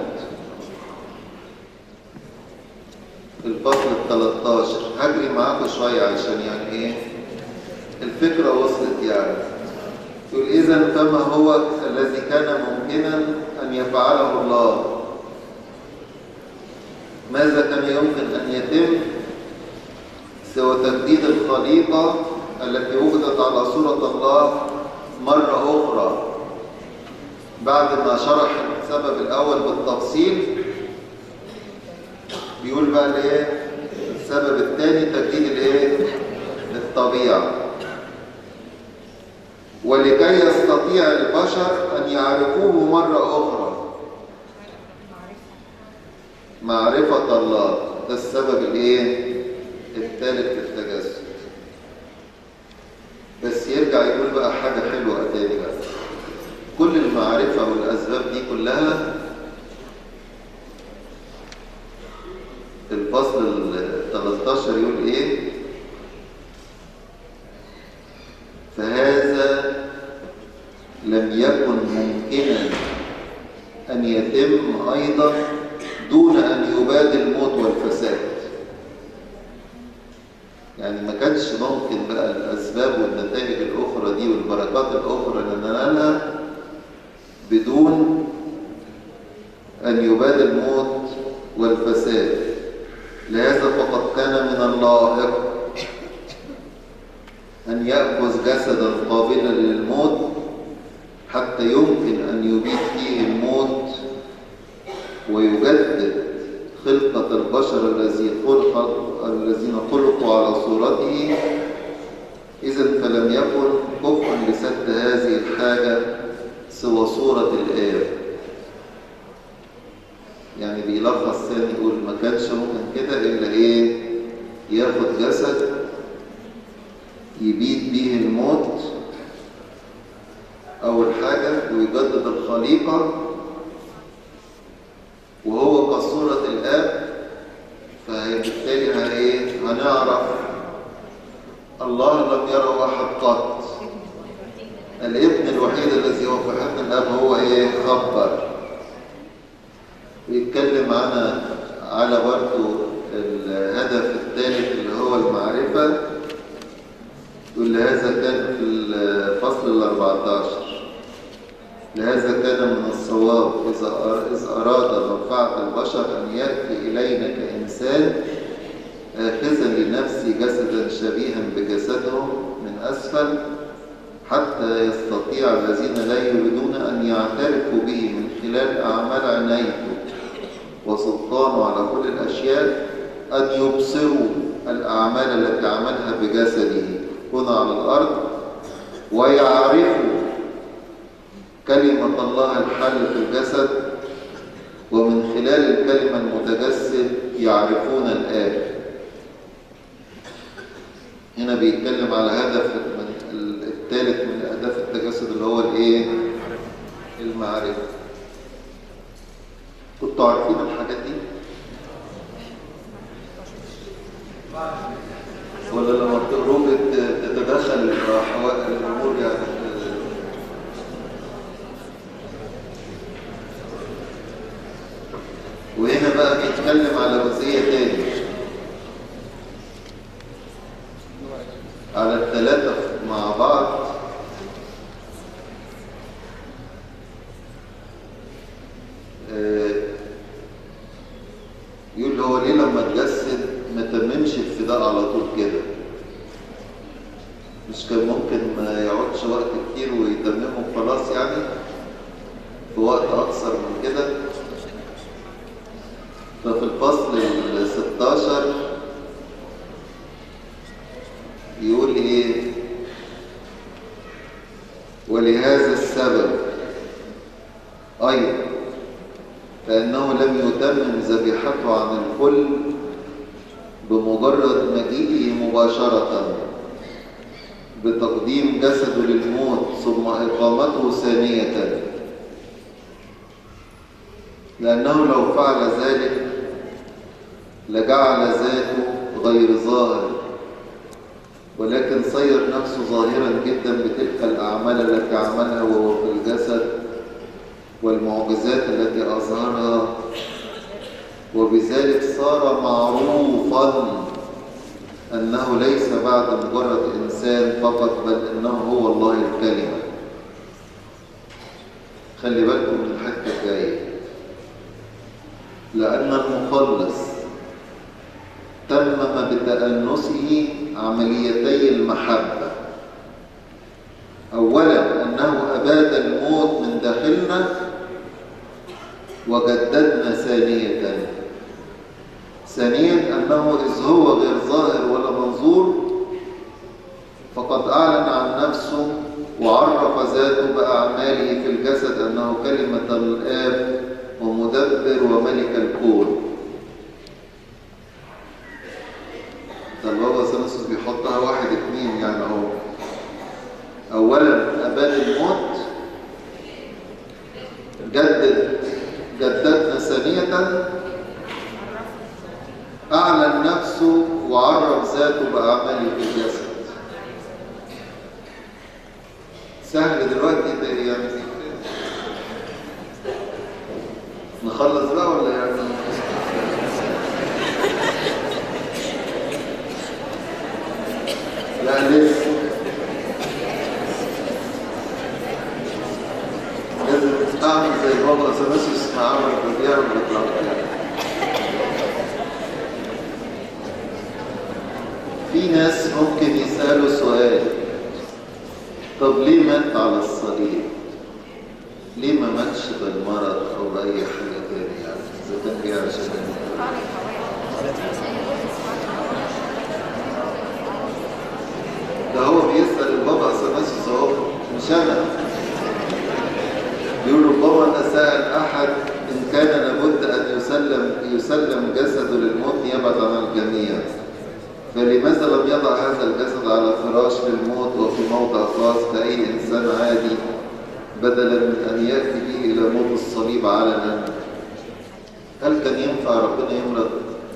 الفصل ال 13 هجري معاكم شويه عشان يعني ايه الفكره وصلت يعني يقول اذا فما هو الذي كان ممكنا ان يفعله الله ماذا كان يمكن ان يتم سوى تجديد الخليقه التي وجدت على صوره الله مره اخرى بعد ما شرح السبب الاول بالتفصيل بيقول بقى الايه السبب الثاني تجديد الايه الطبيعه ولكي يستطيع البشر ان يعرفوه مره اخرى معرفه الله ده السبب الايه الثالث للتجسد بس يرجع يقول بقى حاجه حلوه تاني بقى كل المعرفه والاسباب دي كلها الفصل ال 13 يقول ايه فهذا لم يكن ممكنا ان يتم ايضا دون ان يباد الموت والفساد يعني ما كانش ممكن بقى الاسباب والنتائج الاخرى دي والبركات الاخرى اللي ننالها بدون ان يباد الموت والفساد لهذا فقد كان من اللائق أن يأخذ جسدا قابلا للموت حتى يمكن أن يبيد فيه الموت ويجدد خلقة البشر الذي خلق الذين خلقوا على صورته إذا فلم يكن كفءا لسد هذه الحاجة سوى صورة الآب يعني بيلخص ثاني يقول ما كانش ممكن كده الا ايه ياخد جسد يبيد به الموت اول حاجه ويجدد الخليقه وهو كصوره الاب فبالتالي ايه هنعرف الله لم يره احد قط الابن الوحيد الذي هو في حضن الاب هو ايه خبر ويتكلم معنا على برضه الهدف الثالث اللي هو المعرفة يقول لهذا كان في الفصل ال 14 لهذا كان من الصواب إذا إذ أراد منفعة البشر أن يأتي إلينا كإنسان آخذا لنفسه جسدا شبيها بجسدهم من أسفل حتى يستطيع الذين لا يريدون أن يعترفوا به من خلال أعمال عنايته وسلطانه على كل الأشياء أن يبصروا الأعمال التي عملها بجسده هنا على الأرض ويعرفوا كلمة الله الحل في الجسد ومن خلال الكلمة المتجسد يعرفون الآب هنا بيتكلم على هدف الثالث من أهداف التجسد اللي هو الإيه؟ المعرفة كنتوا عارفين الحاجات دي؟ ولا لما بتقروا تتدخل الامور يعني وهنا بقى بيتكلم على جزئيه تاني على الثلاثه مع بعض يقول هو ليه لما اتجسد ما تممش الفداء على طول كده مش كان ممكن ما يقعدش وقت كتير ويتممه خلاص يعني في وقت أقصر من كده ففي الفصل ال 16 يقول ايه ولهذا السبب ايضا فانه لم يتمم ذبيحته عن الكل بمجرد مجيئه مباشره بتقديم جسده للموت ثم اقامته ثانيه لانه لو فعل ذلك لجعل ذاته غير ظاهر ولكن صير نفسه ظاهرا جدا بتلك الأعمال التي عملها وهو في الجسد والمعجزات التي أظهرها وبذلك صار معروفا أنه ليس بعد مجرد إنسان فقط بل أنه هو الله الكلمة خلي بالكم من الحتة الجاية لأن المخلص تمم بتأنسه عمليتي المحبة أولا أنه أباد الموت من داخلنا وجددنا ثانية ثانيا أنه إذ هو غير ظاهر ولا منظور فقد أعلن عن نفسه وعرف ذاته بأعماله في الجسد أنه كلمة الآب ومدبر وملك الكون ده البابا سنسوس بيحطها واحد اتنين يعني اهو اولا اباد الموت جدد جددنا ثانية اعلن نفسه وعرف ذاته باعماله في الجسد سهل دلوقتي ده يعني نخلص بقى ولا يعني لا لسه لازم اعمل زي بابا سمسوس ما عمل بديع وبيطلع في ناس ممكن يسألوا سؤال طب ليه مات على الصليب؟ ليه ما ماتش بالمرض او باي حاجه تانية يعني اذا كان جاي عشان ده هو بيسأل البابا سماسوس اهو مش انا بيقول ربما تساءل احد ان كان لابد ان يسلم يسلم جسده للموت نيابه عن الجميع فلماذا لم يضع هذا الجسد على فراش للموت وفي موضع خاص كأي إنسان عادي بدلا من أن يأتي به إلى موت الصليب علنا هل كان ينفع ربنا يمرض؟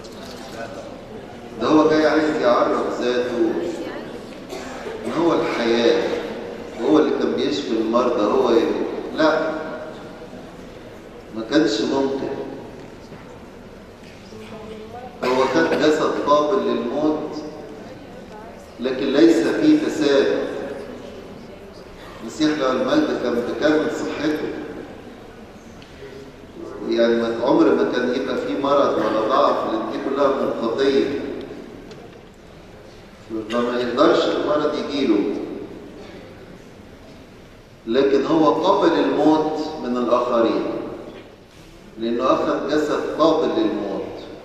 ده هو جاي عايز يعرف ذاته ان هو الحياة وهو اللي كان بيشفي المرضى هو ي... لا ما كانش ممكن هو كان جسد قابل للموت لكن ليس فيه فساد المسيح له المجد كان بكامل صحته يعني ما عمر ما كان يبقى فيه مرض ولا ضعف لان دي كلها من الخطيه فما يقدرش المرض يجيله لكن هو قابل الموت من الآخرين لأنه أخذ جسد قابل للموت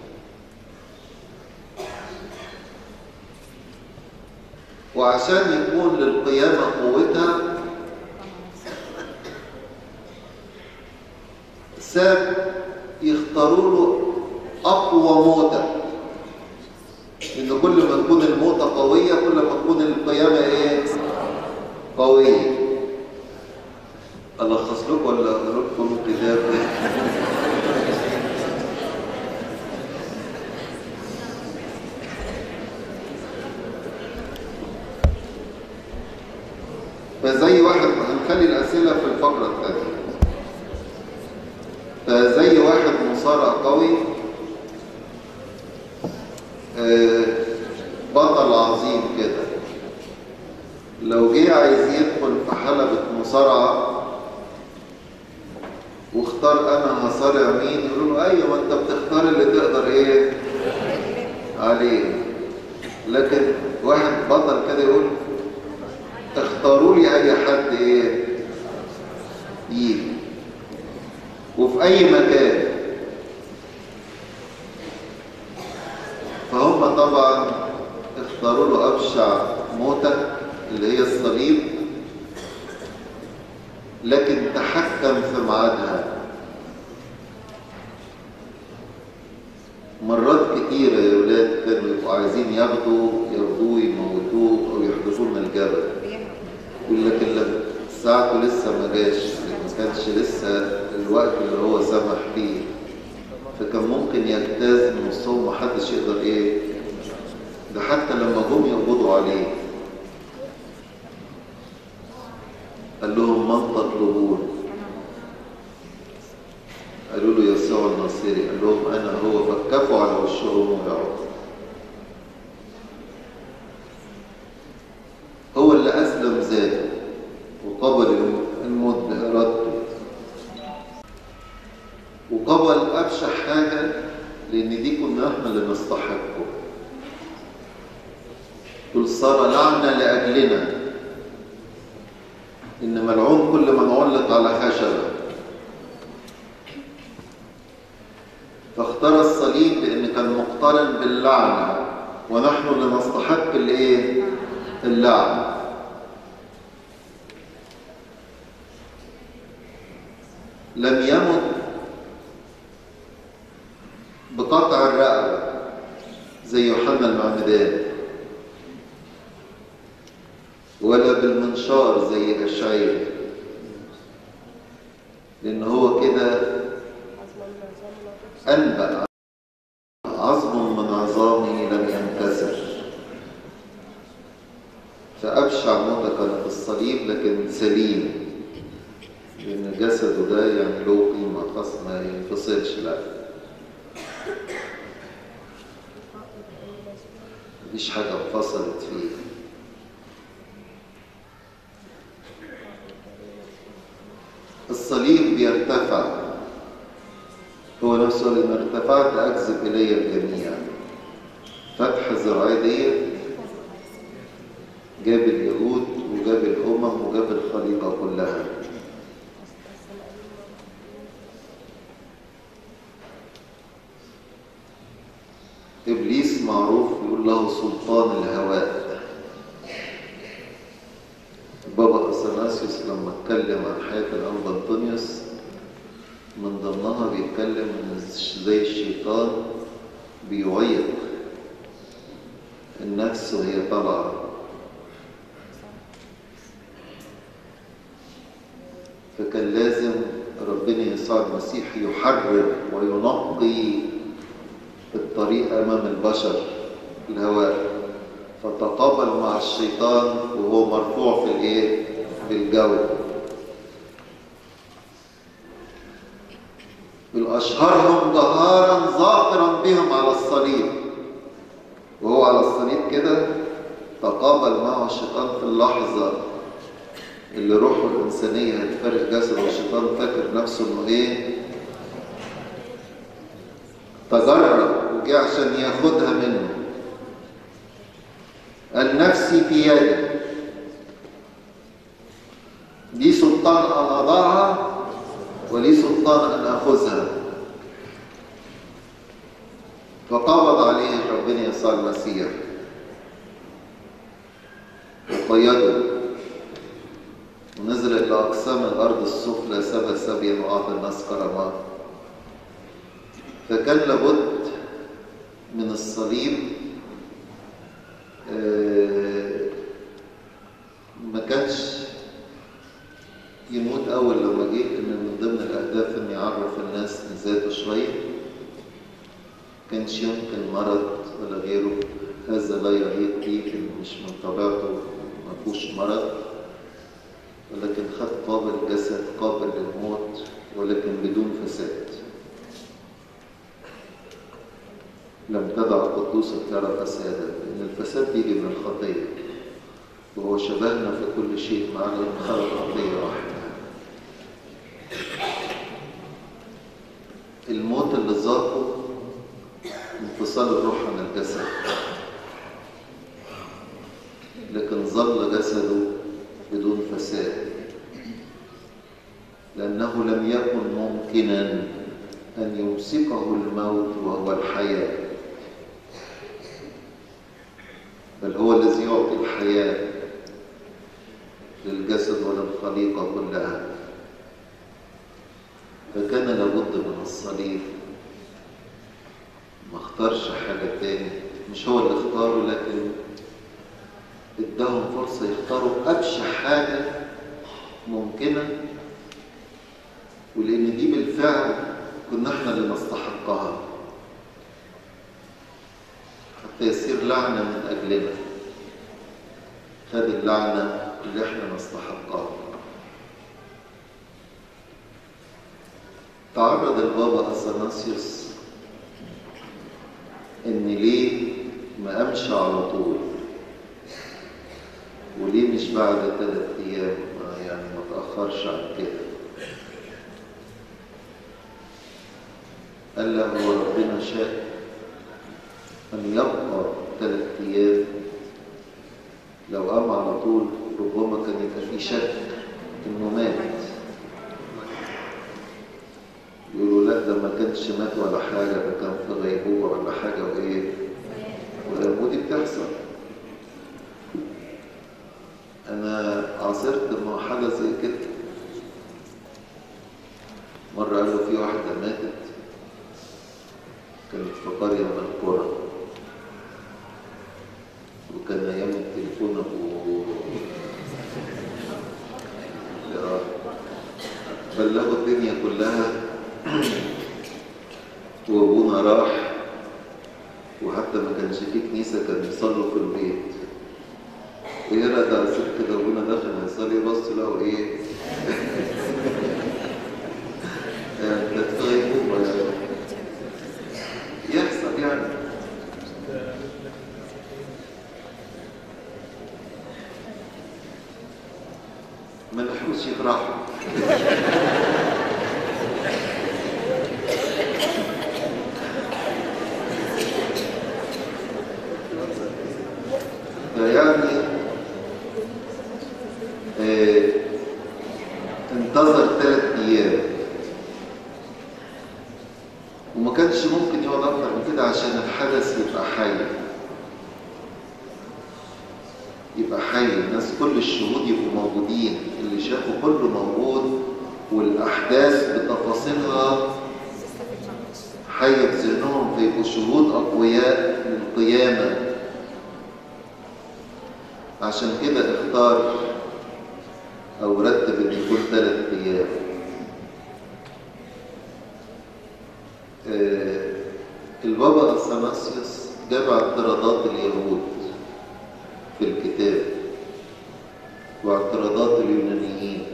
وعشان يكون للقيامة قوتها ساب يختاروا له أقوى موتة إن كل ما تكون الموتة قوية كل ما تكون القيامة إيه؟ قوية ألخص لكم ولا أقرأ لكم كتاب فزي واحد هنخلي الأسئلة في الفقرة الثانية فزي واحد مصارع قوي آه، بطل عظيم كده لو جه عايز يدخل في حلبة مصارعة واختار انا هصارع مين يقولوا له ايوه ما انت بتختار اللي تقدر ايه عليه لكن واحد بطل كده يقول اختاروا لي اي حد ايه يجي وفي اي مكان فهم طبعا اختاروا له ابشع موتة اللي هي الصليب لكن تحكم في ميعادها مرات كتيرة يا ولاد كانوا يبقوا عايزين ياخدوا ياخدوه يموتوه او يحدفوه من الجبل يقول لك لما ساعته لسه ما جاش ما كانش لسه الوقت اللي هو سمح فيه فكان ممكن يجتاز من وسطهم محدش يقدر ايه ده حتى لما جم يقبضوا عليه قال لهم من تطلبون قالوا له يسوع الناصري قال لهم انا هو فكفوا على وشهم ويعوا هو اللي اسلم ذاته وقبل الموت بارادته وقبل ابشع حاجه لان دي كنا احنا اللي نستحقه قل صار لعنه لاجلنا ان ملعون كل من علق على خشبه فاختار الصليب لان كان مقترن باللعنه ونحن اللي نستحق الايه اللعنه لم يمت بقطع الرقبه زي يوحنا المعمدان ولا بالمنشار زي اشعياء لان هو كده انبأ عظم من عظامه لم ينكسر فأبشع موتة كانت الصليب لكن سليم لأن جسده ده يعني له قيمة خاصة ما ينفصلش لا مفيش حاجة انفصلت فيه الصليب بيرتفع هو نفسه قال إن ارتفعت أجذب إلي الجميع فتح الزراعية دي جاب اليهود وجاب الأمم وجاب الخليقة كلها إبليس معروف يقول له سلطان الهواء بابا أثناسيوس لما اتكلم عن حياة الأنبا أنطونيوس من ضمنها بيتكلم ان زي الشيطان بيعيق النفس وهي طالعه فكان لازم ربنا يسوع المسيح يحرر وينقي الطريق امام البشر الهواء فتقابل مع الشيطان وهو مرفوع في الايه في الجو بالأشهرهم جهارا ظاهرا بهم على الصليب وهو على الصليب كده تقابل معه الشيطان في اللحظة اللي روحه الإنسانية هتفارق جسده والشيطان فاكر نفسه إنه إيه تجرب وجه عشان ياخدها منه قال نفسي في يدي دي سلطان أن أضعها ولي سلطان أن أخذها فقبض عليه ربنا يسوع المسيح وقيده ونزل إلى أقسام الأرض السفلى سبى سبيا وأعطى الناس كرامات فكان لابد من الصليب ما كانش يموت أول لما جه إن من ضمن الأهداف إن يعرف الناس ذاته شوية كانش يمكن مرض ولا غيره هذا لا يليق بيه مش من طبيعته ما فيهوش مرض ولكن خد قابل جسد قابل للموت ولكن بدون فساد لم تدع قدوسك ترى فسادا لأن الفساد بيجي من الخطية وهو شبهنا في كل شيء مع أن خلق خطية واحدة الموت اللي ذاقه انفصال الروح عن الجسد لكن ظل جسده الفساد لأنه لم يكن ممكنا أن يمسكه الموت وهو الحياة بل هو الذي يعطي الحياة للجسد وللخليقة كلها فكان لابد من الصليب ما اختارش حاجة تاني مش هو اللي اختاره لكن اداهم فرصة يختاروا أبشع حاجة ممكنة ولأن دي بالفعل كنا احنا اللي نستحقها حتى يصير لعنة من أجلنا خد اللعنة اللي احنا نستحقها تعرض البابا أثناسيوس إن ليه ما قامش على طول وليه مش بعد ثلاث أيام ما يعني ما تأخرش عن كده قال له هو ربنا شاء أن يبقى ثلاث أيام لو قام على طول ربما كان يبقى في شك إنه مات يقولوا لا ده ما كانش مات ولا حاجة ده كان في غيبوبة ولا حاجة وإيه ودي بتحصل أنا عاصرت مع حاجة زي كده مرة قالوا في واحدة ماتت كانت في قرية من القرى وكان أيام التليفون أبو آه. بلغوا الدنيا كلها وابونا راح وحتى ما كانش فيه كنيسة كان يصلوا في البيت وهي رجع ست كده وابونا داخل هيصلي بص لقوا ايه يعني كانت في غيبوبة يعني يحصل يعني ما لحقوش يفرحوا فيعني آه انتظر ثلاث ايام وما كانش ممكن يقعد اكتر من كده عشان الحدث يبقى حي يبقى حي الناس كل الشهود يبقوا موجودين اللي شافوا كله موجود والاحداث بتفاصيلها حي في ذهنهم فيبقوا شهود اقوياء للقيامه عشان كده اختار او رتب ان يكون ثلاث ايام آه البابا اثناسيوس جاب اعتراضات اليهود في الكتاب واعتراضات اليونانيين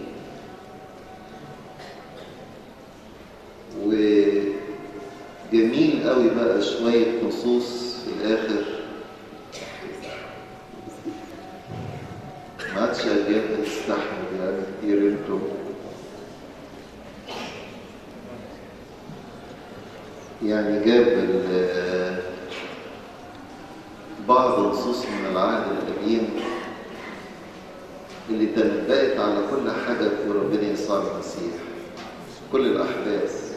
وجميل قوي بقى شوية نصوص في الآخر ما عادش أجيال تستحمل يعني كتير انتم يعني جاب بعض النصوص من العهد القديم اللي تنبأت على كل حاجة في ربنا يسوع المسيح كل الأحداث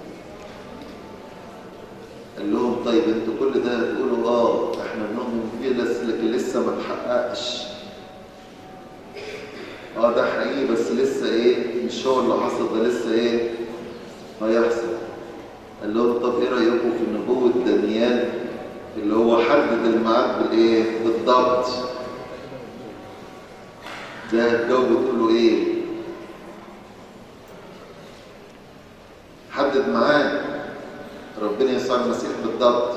قال لهم طيب انتوا كل ده هتقولوا اه احنا بنؤمن فيه بس لكن لسه ما اتحققش اه ده حقيقي بس لسه ايه مش هو اللي حصل ده لسه ايه هيحصل قال لهم طب ايه رايكم في نبوه دانيال اللي هو حدد الميعاد بالايه بالضبط ده هتجاوبوا تقولوا ايه حدد ميعاد ربنا يسوع المسيح بالضبط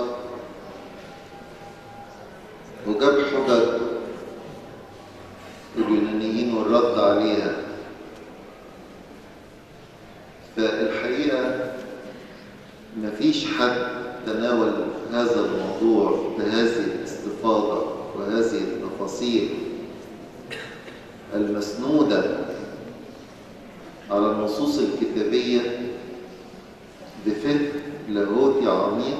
وجاب حجج اليونانيين والرد عليها فالحقيقة مفيش حد تناول هذا الموضوع بهذه الاستفاضة وهذه التفاصيل المسنودة على النصوص الكتابية بفهم لاهوتي عميق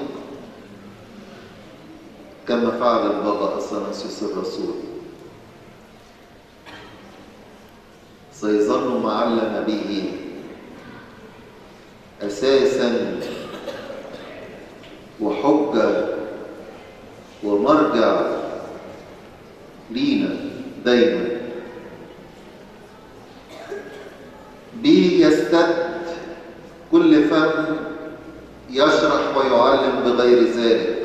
كما فعل البابا أثناسيوس الرسول سيظل معلم به أساسا وحجة ومرجع لينا دايما به يستد كل فم يشرح ويعلم بغير ذلك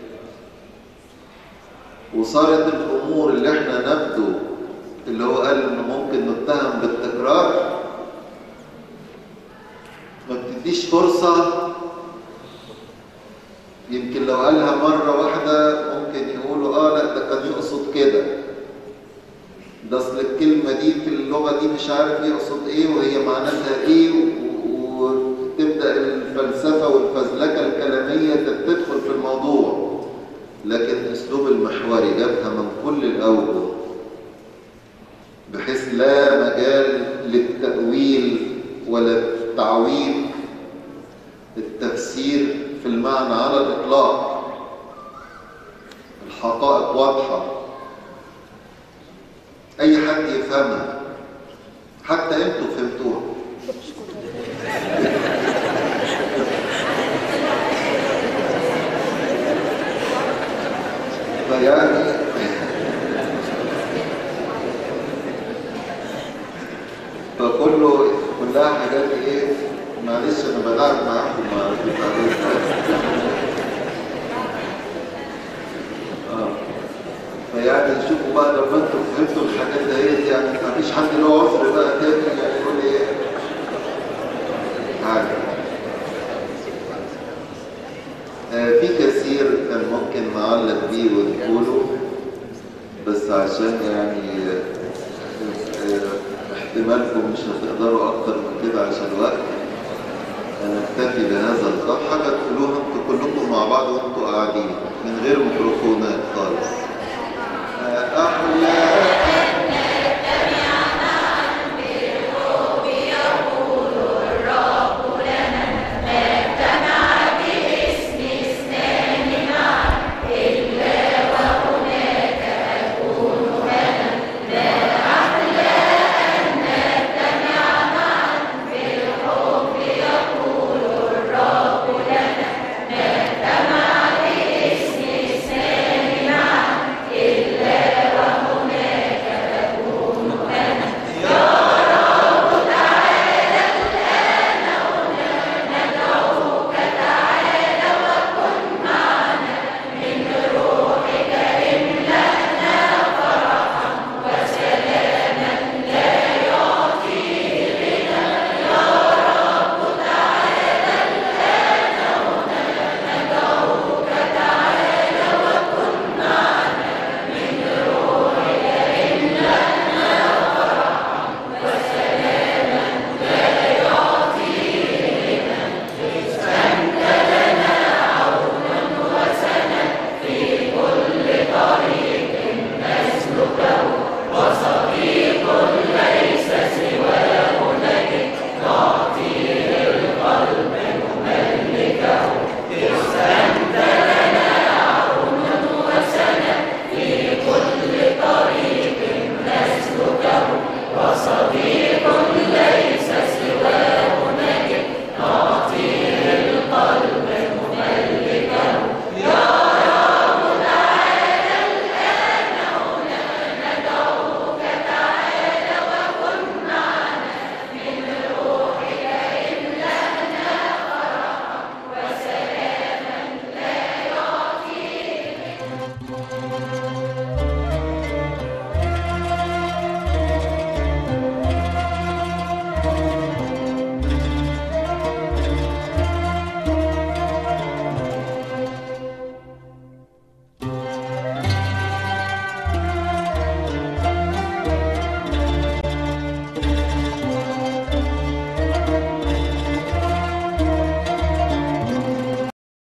وصارت الأمور اللي احنا نبدو اللي هو قال انه ممكن نتهم بالتكرار ما بتديش فرصة يمكن لو قالها مرة واحدة ممكن يقولوا اه لا ده كان يقصد كده ده اصل الكلمة دي في اللغة دي مش عارف يقصد ايه وهي معناتها ايه وتبدأ الفلسفة والفزلكة الكلامية تدخل في الموضوع لكن اسلوب المحوري جابها من كل الاوجه بحيث لا مجال للتأويل ولا التعويض التفسير في المعنى على الإطلاق الحقائق واضحة أي حد يفهمها حتى أنتوا فهمتوها فيعني فكله كلها حاجات ايه معلش انا بلعب معاكم مع اه فيعني شوفوا بقى لما انتم فهمتوا الحاجات ديت يعني مفيش حد له عذر بقى تاني يعني يقول ايه عارف آه في كثير كان ممكن نعلق بيه ونقوله بس عشان يعني آه آه احتمالكم مش هتقدروا اكتر من كده عشان الوقت هنكتفي بهذا القدر حاجه تقولوها انتوا كلكم مع بعض وانتوا قاعدين من غير ميكروفونات خالص احلى